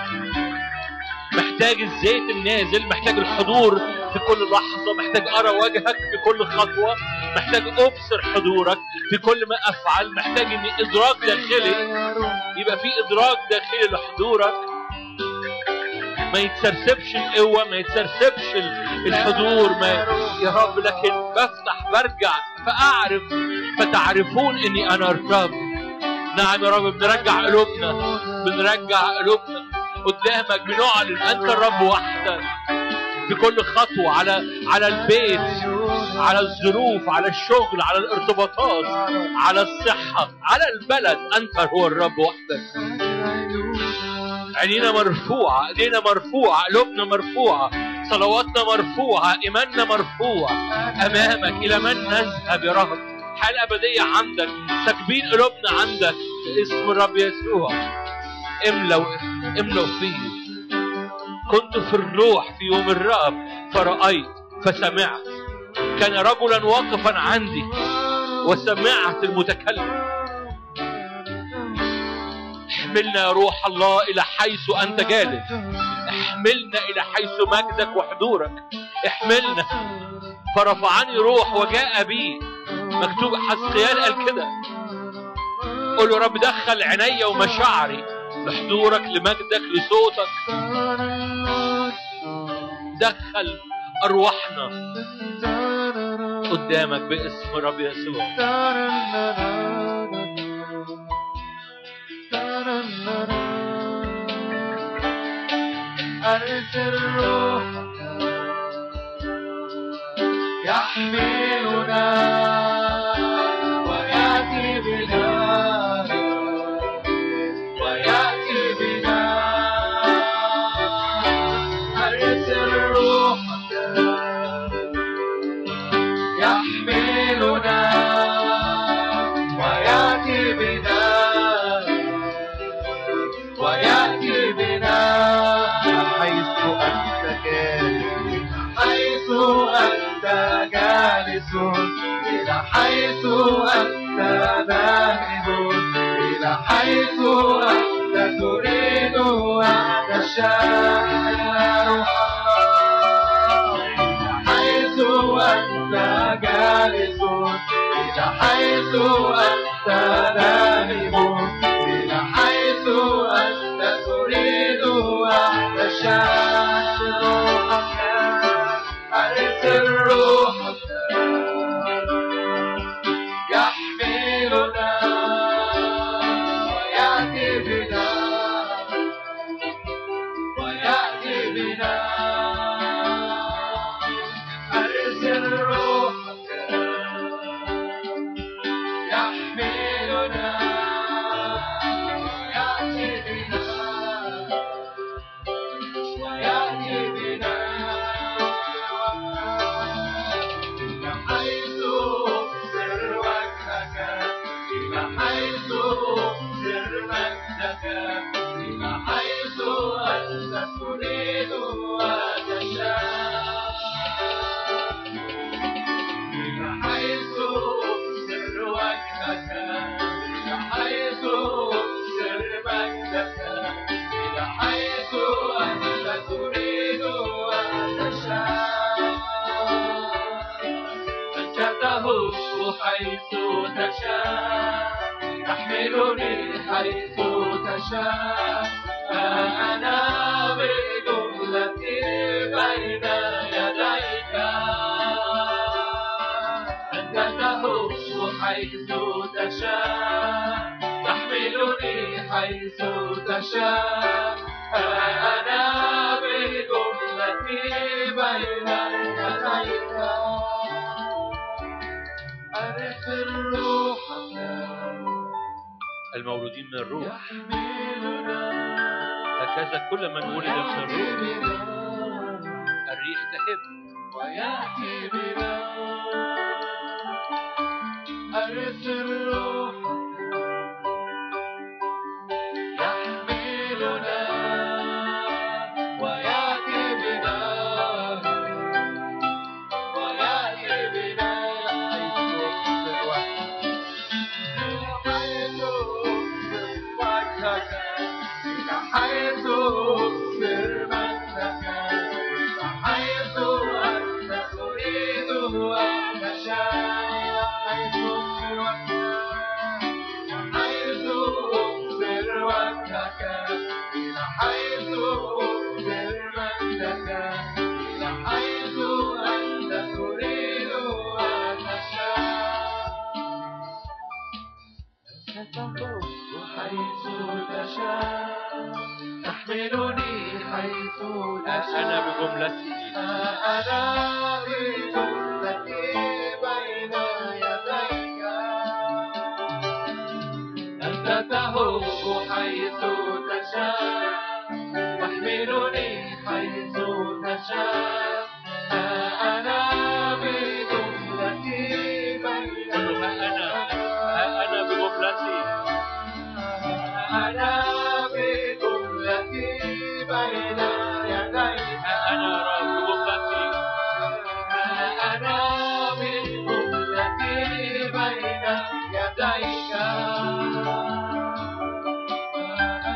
محتاج الزيت النازل محتاج الحضور في كل لحظة محتاج أرى وجهك في كل خطوة محتاج أبصر حضورك في كل ما أفعل محتاج إن إدراك داخلي يبقى في إدراك داخلي لحضورك ما يتسرسبش القوة ما يتسرسبش الحضور ما يا رب لكن بفتح برجع فأعرف فتعرفون إني أنا الرب نعم يا رب بنرجع قلوبنا بنرجع قلوبنا قدامك بنعلن انت الرب وحدك في كل خطوة على على البيت على الظروف على الشغل على الارتباطات على الصحة على البلد أنت هو الرب وحدك عينينا مرفوعة ايدينا مرفوعة قلوبنا مرفوعة صلواتنا مرفوعة إيماننا مرفوع أمامك إلى من نذهب يا رب حال أبدية عندك تكبير قلوبنا عندك باسم الرب يسوع املوا املوا فيه كنت في الروح في يوم الرب فرأيت فسمعت كان رجلا واقفا عندي وسمعت المتكلم احملنا يا روح الله إلى حيث أنت جالس احملنا إلى حيث مجدك وحضورك احملنا فرفعني روح وجاء بي مكتوب حسقيال قال كده قول يا رب دخل عيني ومشاعري لحضورك لمجدك لصوتك دخل أرواحنا قدامك باسم رب يسوع أرسل روحك يحملنا ويأتي بنا ويأتي بنا أرسل روحك يحملنا ويأتي بنا ويأتي بنا حيث أنت جالس حيث أنت جالس إلى حيث أنت ذاهب إلى حيث أنت تريد أن تشاء يا روح الله حيث أنت جالس إلى حيث أنت ذاهب إلى حيث أنت تريد أن تشاء روحك أرسل روحك يحملنا ويأتي بنا ويأتي بنا أرسل روحك يحملنا ويأتي بنا ويأتي بنا إلى حيث سر وجهك إلى حيث سر مجدك إلى حيث أنت تريد وتشاء إلى حيث سر وجهك إلى حيث سر مجدك إلى حيث أنت تريد وتشاء أنت تهب حيث تشاء تحملني حيث تشاء ها أنا بجملتي بين يديك أنت تهب حيث تشاء تحملني حيث تشاء ها أنا بجملتي بين يديك أرسل روحك المولودين من الروح يحملنا هكذا كل من ولد من ويأتي الروح بنا الريح تهب ويأتي بنا أرسل روحك يحملنا ويأتي بنا ويأتي بنا حيث وجهك إلى حيث سر مجدك إلى حيث أنت تريد أن تشاء حيث سر وجهك حيث سر وجهك إلى حيث سر مجدك إلى حيث أنت تريد أن تشاء حيث تشاء تحملني حيث تشاء أنا بجملتي أنا بجملتي بين يديك أنت تهب حيث تشاء تحملني حيث تشاء أنا بجملتي بين قل له ها أنا ها أنا بجملتي أنا بجملتي بين يديك ها أنا رب بجملتي أنا بجملتي بين يديك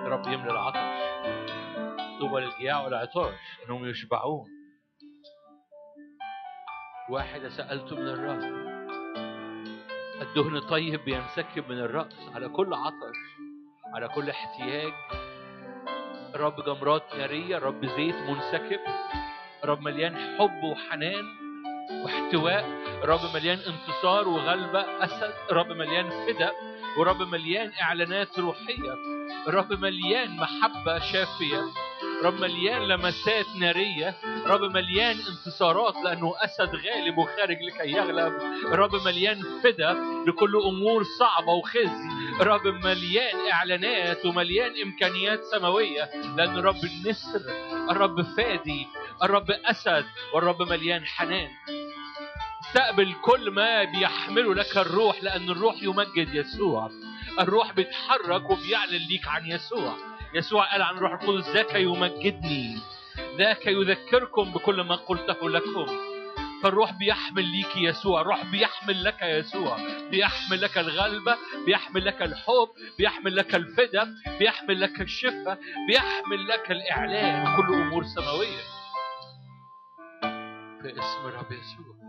رب يملى العطش طوبى للجياع والعطاش انهم يشبعون واحدة سألت من الرب الدهن طيب بينسكب من الرأس على كل عطش على كل احتياج رب جمرات نارية رب زيت منسكب رب مليان حب وحنان واحتواء رب مليان انتصار وغلبة أسد رب مليان فدا ورب مليان إعلانات روحية رب مليان محبة شافية رب مليان لمسات نارية رب مليان انتصارات لأنه أسد غالب وخارج لكي يغلب رب مليان فدا لكل أمور صعبة وخزي رب مليان إعلانات ومليان إمكانيات سماوية لأن رب النسر الرب فادي الرب أسد والرب مليان حنان استقبل كل ما بيحمله لك الروح لأن الروح يمجد يسوع الروح بيتحرك وبيعلن ليك عن يسوع يسوع قال عن الروح القدس ذاك يمجدني ذاك يذكركم بكل ما قلته لكم فالروح بيحمل ليك يسوع الروح بيحمل لك يسوع بيحمل لك الغلبة بيحمل لك الحب بيحمل لك الفدا بيحمل لك الشفاء بيحمل لك الإعلان كل أمور سماوية في اسم الرب يسوع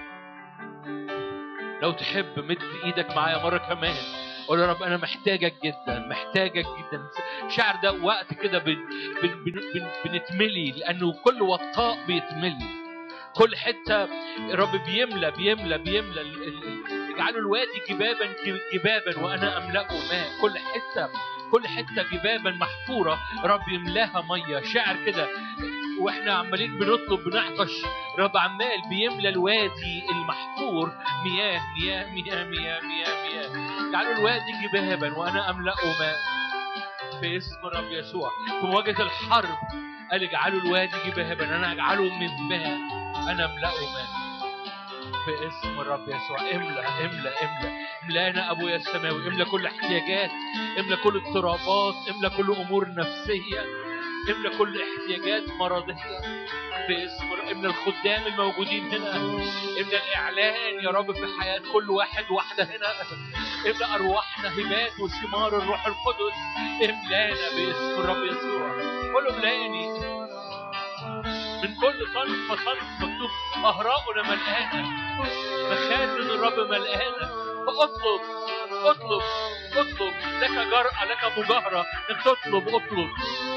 لو تحب مد ايدك معايا مرة كمان قول يا رب انا محتاجك جدا محتاجك جدا شعر ده وقت كده بن بن بن بن بنتملي لانه كل وطاء بيتملي كل حته الرب بيملى بيملى بيملى ال- ال- ال- اجعلوا الوادي جبابا جبابا وانا املاه ماء كل حته كل حته جبابا محفوره رب يملاها ميه شعر كده واحنا عمالين بنطلب بنعطش رب عمال بيملى الوادي المحفور مياه مياه مياه مياه مياه مياه اجعلوا الوادي جبابا وانا املاه ماء في اسم الرب يسوع في مواجهه الحرب قال اجعلوا الوادي جبابا انا اجعله من ماء انا املاه ماء في اسم الرب يسوع املى املى املى املانا ابويا السماوي املى كل احتياجات املى كل اضطرابات املى كل امور نفسيه املى كل احتياجات مرضيه في اسم الرب املى الخدام الموجودين هنا املى الاعلان يا رب في حياه كل واحد واحده هنا املى ارواحنا هبات وثمار الروح القدس املانا باسم الرب يسوع قول له املاني من كل صنف وصنف مكتوب أهراؤنا ملقانة مخازن الرب ملقانة فاطلب اطلب اطلب لك جرأة لك مجاهرة انك تطلب اطلب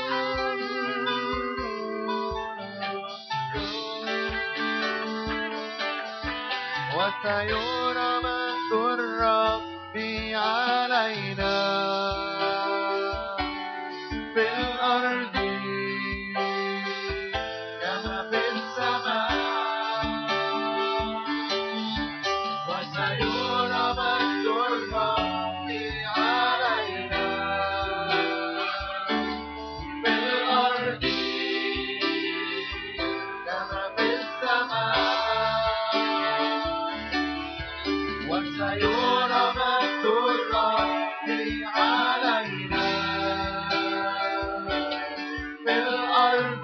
وسيرى مجد الرب علينا في الأرض كما في السماء وسيرى مجد الرب علينا في الأرض كما في السماء وسيرى مجد الرب علينا في الأرض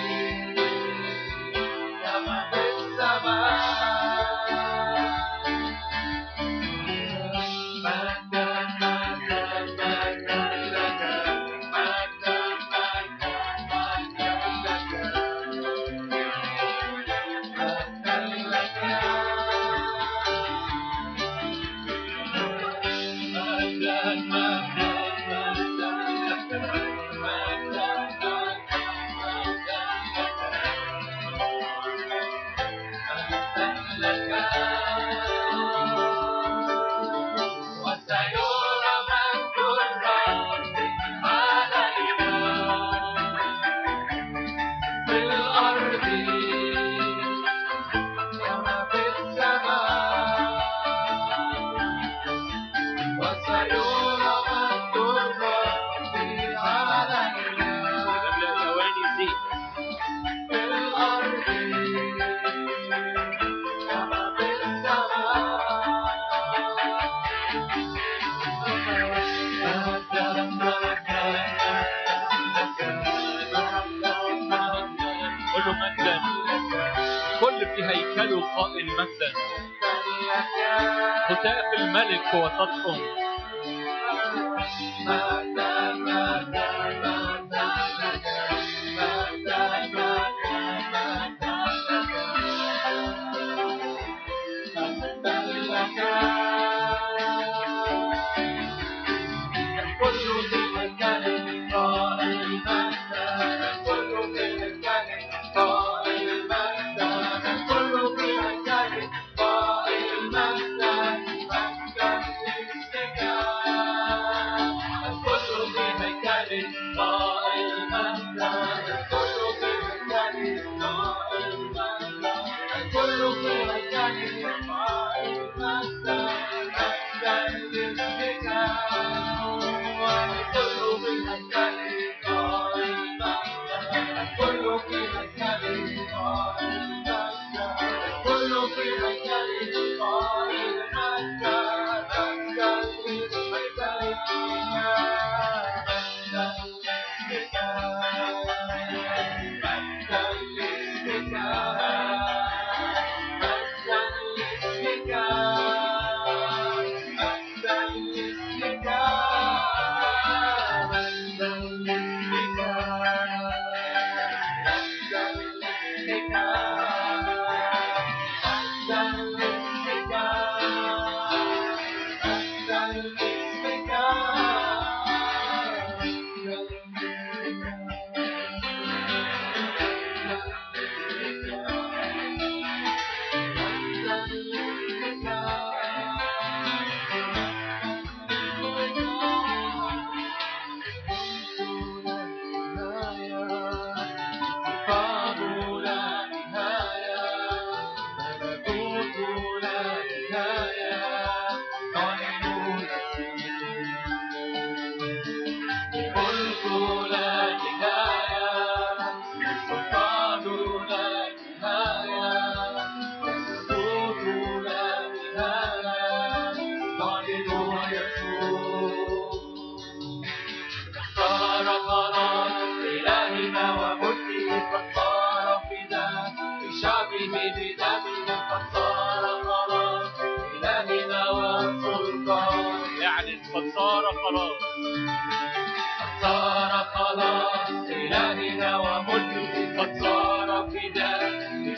كما في السماء مجدا مجدا مجدا لك مجدا مجدا مجدا لك مجدا لك وسيرى مجد الرب علينا في الأرض كما في السماء وسيرى مجد الرب علينا املأ الاواني زيت في الأرض كما في السماء قل له مجدا كل في هيكله قائل مجدا هتاف الملك في وسطهم مجدا مجدا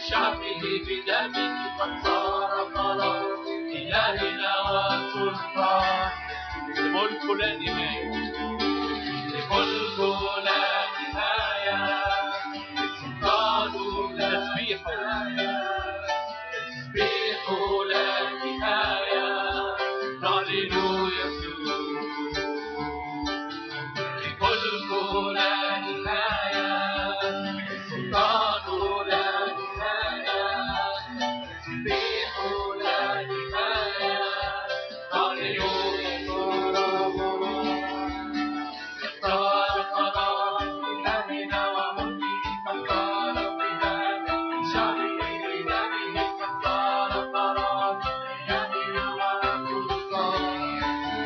شعبه بدمه قد صار خلاص إلهنا وسلطان الملك لا نهاية الملك لا نهاية سلطان تسبيحه تسبيح لا نهاية نعلن يسوع الملك لا نهاية سلطان لا نهاية تسبيح لا نهاية نعلن يسوع اختار قضاء إلهنا وملكه فاختار بذلك شعبه بدمه فاختار قرار إلهنا وسلطان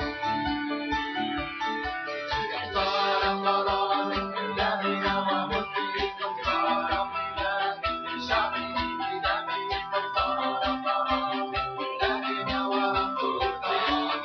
اختار قرار إلهنا وملكه فاختار بذلك شعبه بدمه فاختار قرار إلهنا وسلطان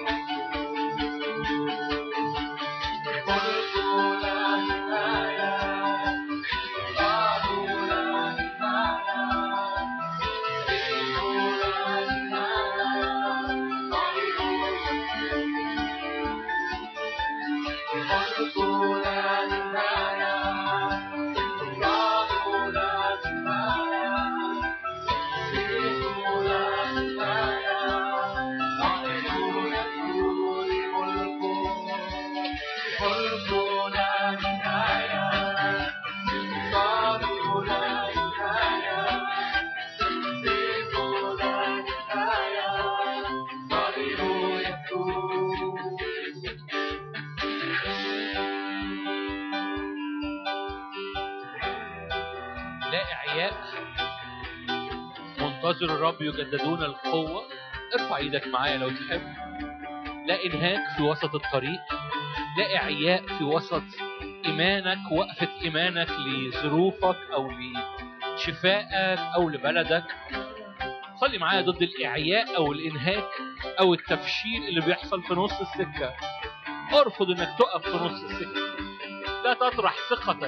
لا إعياء منتظر الرب يجددون القوة ارفع ايدك معايا لو تحب لا إنهاك في وسط الطريق لا إعياء في وسط إيمانك وقفة إيمانك لظروفك أو لشفائك أو لبلدك صلي معايا ضد الإعياء أو الإنهاك أو التفشيل اللي بيحصل في نص السكة ارفض إنك تقف في نص السكة لا تطرح ثقتك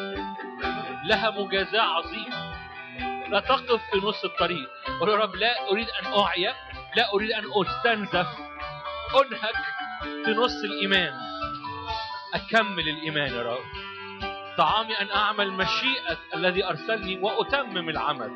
لها مجازاة عظيمة لا تقف في نص الطريق قل يا رب لا أريد أن أعيا لا أريد أن أستنزف أنهك في نص الإيمان أكمل الإيمان يا رب طعامي أن أعمل مشيئة الذي أرسلني وأتمم العمل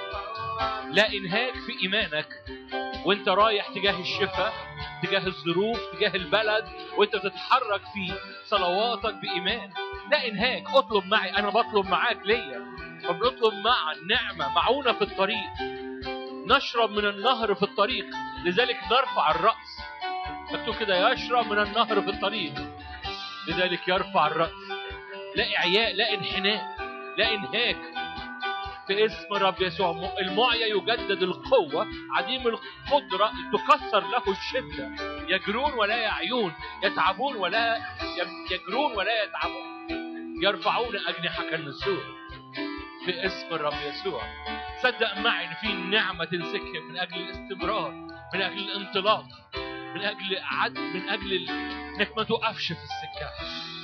لا إنهاك في إيمانك وانت رايح تجاه الشفاء تجاه الظروف تجاه البلد وانت بتتحرك في صلواتك بإيمان لا إنهاك اطلب معي أنا بطلب معاك ليا فبنطلب معا نعمة معونة في الطريق نشرب من النهر في الطريق لذلك نرفع الرأس مكتوب كده يشرب من النهر في الطريق لذلك يرفع الرأس لا إعياء لا انحناء لا إنهاك في اسم الرب يسوع المعيا يجدد القوة عديم القدرة تكسر له الشدة يجرون ولا يعيون يتعبون ولا يجرون ولا يتعبون يرفعون أجنحة كالنسور في اسم الرب يسوع صدق معي ان في نعمة تنسكب من اجل الاستمرار من اجل الانطلاق من اجل عد من اجل ال... انك ما توقفش في السكة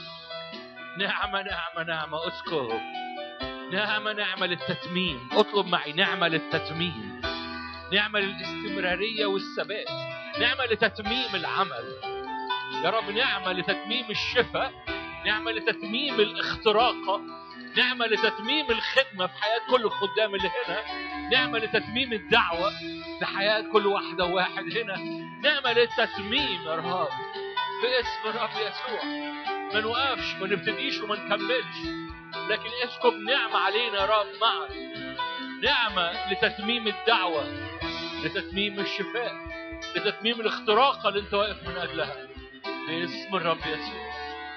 نعمة نعمة نعمة اسكب نعمة نعمة للتتميم اطلب معي نعمة للتتميم نعمة للاستمرارية والثبات نعمة لتتميم العمل يا رب نعمة لتتميم الشفاء نعمة لتتميم الاختراق نعمة لتتميم الخدمة في حياة كل الخدام اللي هنا نعمة لتتميم الدعوة في حياة كل واحدة وواحد هنا نعمة للتتميم يا رب في اسم الرب يسوع ما نوقفش ما نبتديش وما نكملش لكن اسكب نعمة علينا يا رب معا نعمة لتتميم الدعوة لتتميم الشفاء لتتميم الاختراق اللي انت واقف من اجلها باسم الرب يسوع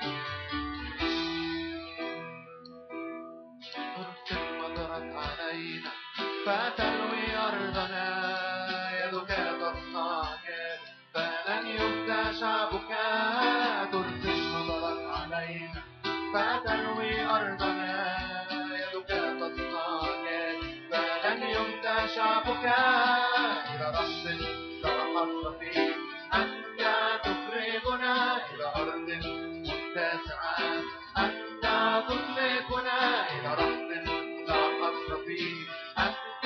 ترسل مطرت علينا فتروي أرضنا يدك تصنع كان فلن يفدى شعبك ترسل مطرت علينا فتروي أرضنا يدك تصنع كان فلن يفدى شعبك إلى رحم ترحم فيه أنت تخرجنا إلى أرض متسعة أنت تطلقنا إلى رحم لا حصر فيه أنت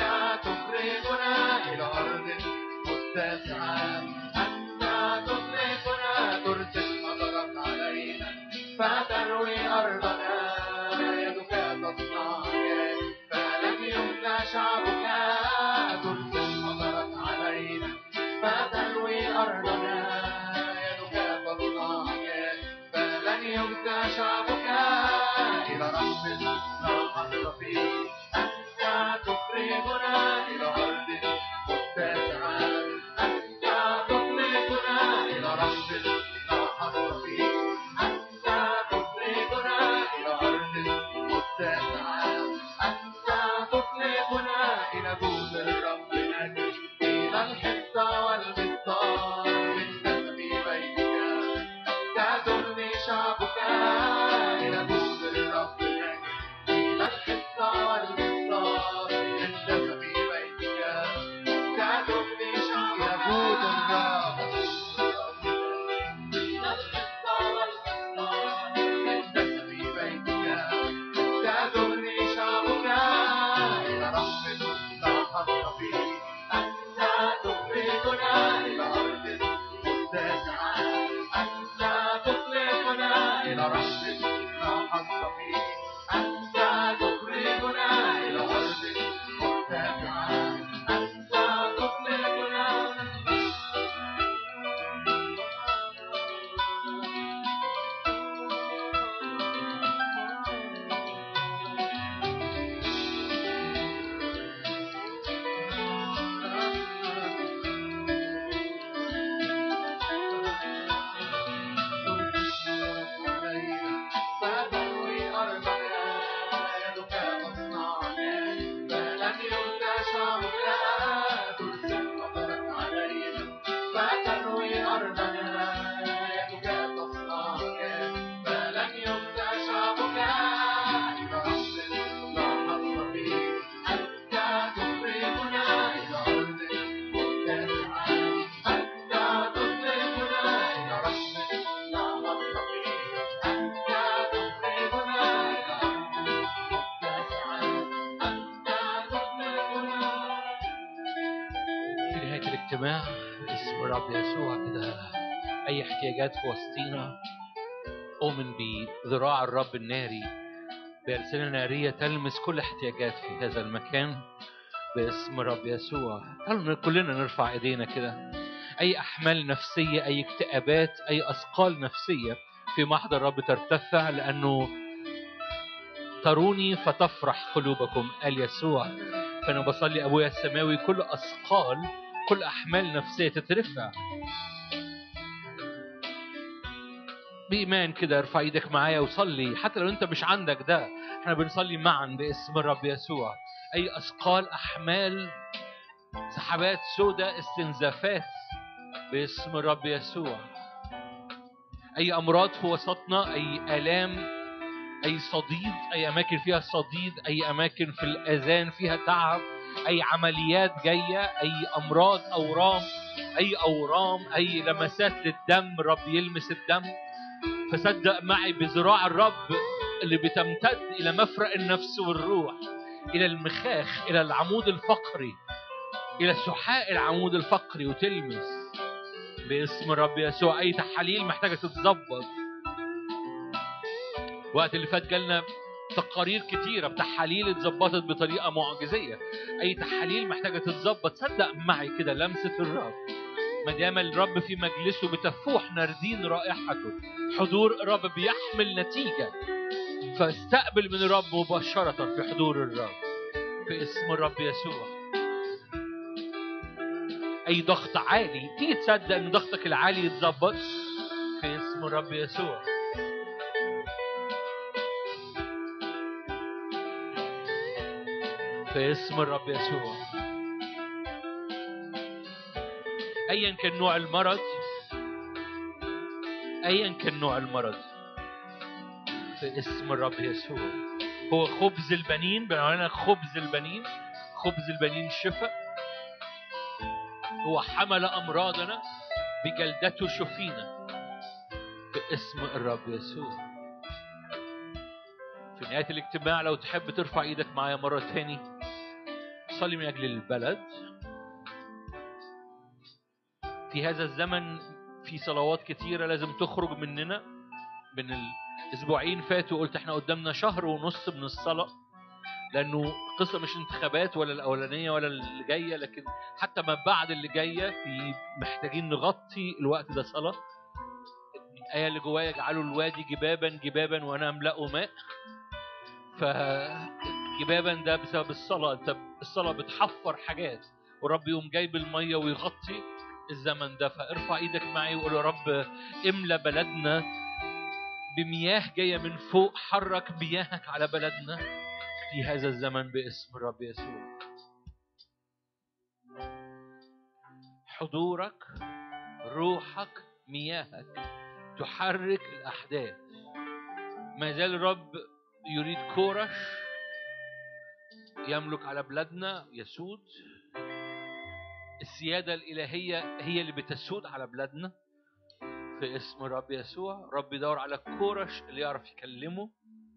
فتروي أرضنا يدك تصنع كان فلن يمنع شعبك ترسل مطرت علينا فتروي أرضنا يدك تصنع كان فلن يمنع شعبك إلى رب لا حصر فيه أنت تخرجنا إلى أرض متسعة أنت تطلقنا إلى رب لا حصر فيه أنت تخرجنا إلى أرض متسعة أنت تطلقنا إلى جود الرب نجري إلى الحصة والبستان من دسم بيتك تدلني شعبك إلى جود الرب نجري إلى الحصة والبستان من دسم بيتك تدلني شعبك إلى جود الرب إلى الحصة والبستان من دسم بيتك تدلني شعبك إلى رب لا حصر فيه أنت تخرجنا إلى أرض متسعة أنت تطلقنا إلى رب لا حصر فيه أنت تخرجنا إلى أرض متسعة أنت تطلقنا فتروي أرضنا يدك تصنعنا فلن يؤتى شعبك ترسل مطرت علينا فتروي أرضنا يدك تصنعنا فلن يؤتى شعبك إلى رب لا حصر فيه أنت تخرجنا إلى أرض متسعة أنت تطلقنا إلى رب لا حصر فيه أنت تخرجنا إلى أرض متسعة أنت تطلقنا في نهاية الاجتماع باسم الرب يسوع كده أي احتياجات في وسطينا أؤمن بذراع الرب الناري بألسنة نارية تلمس كل احتياجات في هذا المكان باسم الرب يسوع تعالوا كلنا نرفع ايدينا كده أي أحمال نفسية أي اكتئابات أي أثقال نفسية في محضر الرب ترتفع لأنه تروني فتفرح قلوبكم قال يسوع فأنا بصلي أبويا السماوي كل أثقال كل أحمال نفسية تترفع بإيمان كده ارفع ايدك معايا وصلي حتى لو انت مش عندك ده احنا بنصلي معا باسم الرب يسوع أي أثقال أحمال سحابات سوداء استنزافات باسم الرب يسوع أي أمراض في وسطنا أي آلام أي صديد أي أماكن فيها صديد أي أماكن في الأذان فيها تعب أي عمليات جاية أي أمراض أورام أي أورام أي لمسات للدم الرب يلمس الدم فصدق معي بذراع الرب اللي بتمتد إلى مفرق النفس والروح إلى المخاخ إلى العمود الفقري إلى سحاء العمود الفقري وتلمس باسم الرب يسوع أي تحاليل محتاجة تتظبط وقت اللي فات جالنا تقارير كتيرة بتحاليل اتظبطت بطريقة معجزية أي تحاليل محتاجة تتظبط صدق معي كده لمسة الرب ما دام الرب في مجلسه بتفوح ناردين رائحته حضور الرب بيحمل نتيجة فاستقبل من الرب مباشرة في حضور الرب في اسم الرب يسوع أي ضغط عالي تيجي تصدق إن ضغطك العالي يتظبط في اسم الرب يسوع في اسم الرب يسوع ايا كان نوع المرض ايا كان نوع المرض في اسم الرب يسوع هو خبز البنين بنعلن خبز البنين خبز البنين شفاء هو حمل امراضنا بجلدته شفينا باسم الرب يسوع في نهايه الاجتماع لو تحب ترفع ايدك معايا مره تاني صلي من اجل البلد في هذا الزمن في صلوات كتيرة لازم تخرج مننا من ال... اسبوعين فاتوا قلت احنا قدامنا شهر ونص من الصلاه لانه قصه مش انتخابات ولا الاولانيه ولا اللي جايه لكن حتى ما بعد اللي جايه في محتاجين نغطي الوقت ده صلاه الايه اللي جوايا اجعلوا الوادي جبابا جبابا وانا املاه ماء ف جبابا ده بسبب الصلاه انت الصلاه بتحفر حاجات ورب يقوم جايب الميه ويغطي الزمن ده فارفع ايدك معي وقول يا رب املى بلدنا بمياه جايه من فوق حرك مياهك على بلدنا في هذا الزمن باسم الرب يسوع حضورك روحك مياهك تحرك الأحداث ما زال الرب يريد كورش يملك على بلادنا يسود السيادة الإلهية هي اللي بتسود على بلادنا في اسم الرب يسوع رب يدور على كورش اللي يعرف يكلمه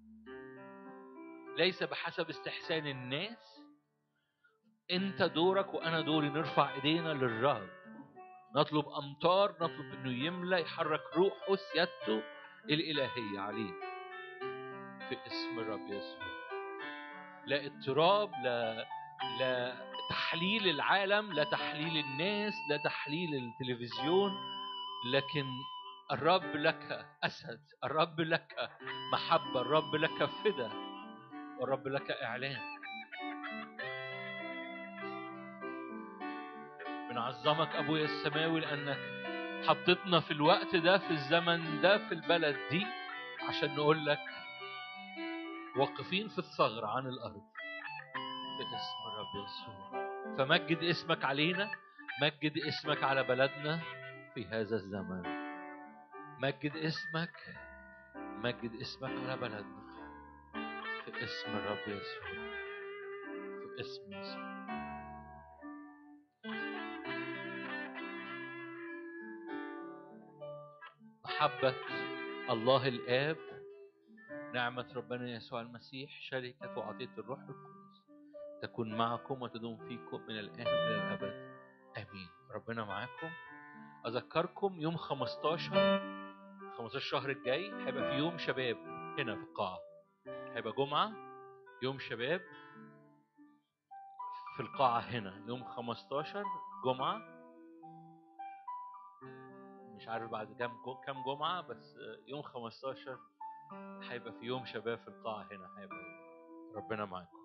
ليس بحسب استحسان الناس انت دورك وانا دوري نرفع ايدينا للرب نطلب امطار نطلب انه يملى يحرك روحه سيادته الالهيه عليه في اسم الرب يسوع لا اضطراب لا لا تحليل العالم لا تحليل الناس لا تحليل التلفزيون لكن الرب لك اسد الرب لك محبه الرب لك فدا والرب لك اعلان بنعظمك ابويا السماوي لانك حطيتنا في الوقت ده في الزمن ده في البلد دي عشان نقول لك واقفين في الثغر عن الارض في اسم الرب يسوع فمجد اسمك علينا مجد اسمك على بلدنا في هذا الزمن مجد اسمك مجد اسمك على بلدنا في اسم الرب يسوع في اسم يسوع محبة الله الآب نعمة ربنا يسوع المسيح شركة وعطية الروح القدس تكون معكم وتدوم فيكم من الآن إلى الأبد آمين ربنا معاكم أذكركم يوم 15 15 الشهر الجاي هيبقى في يوم شباب هنا في القاعة هيبقى جمعة يوم شباب في القاعة هنا يوم 15 جمعة مش عارف بعد كام كام جمعة بس يوم 15 هيبقى في يوم شباب في القاعة هنا هيبقى ربنا معاكم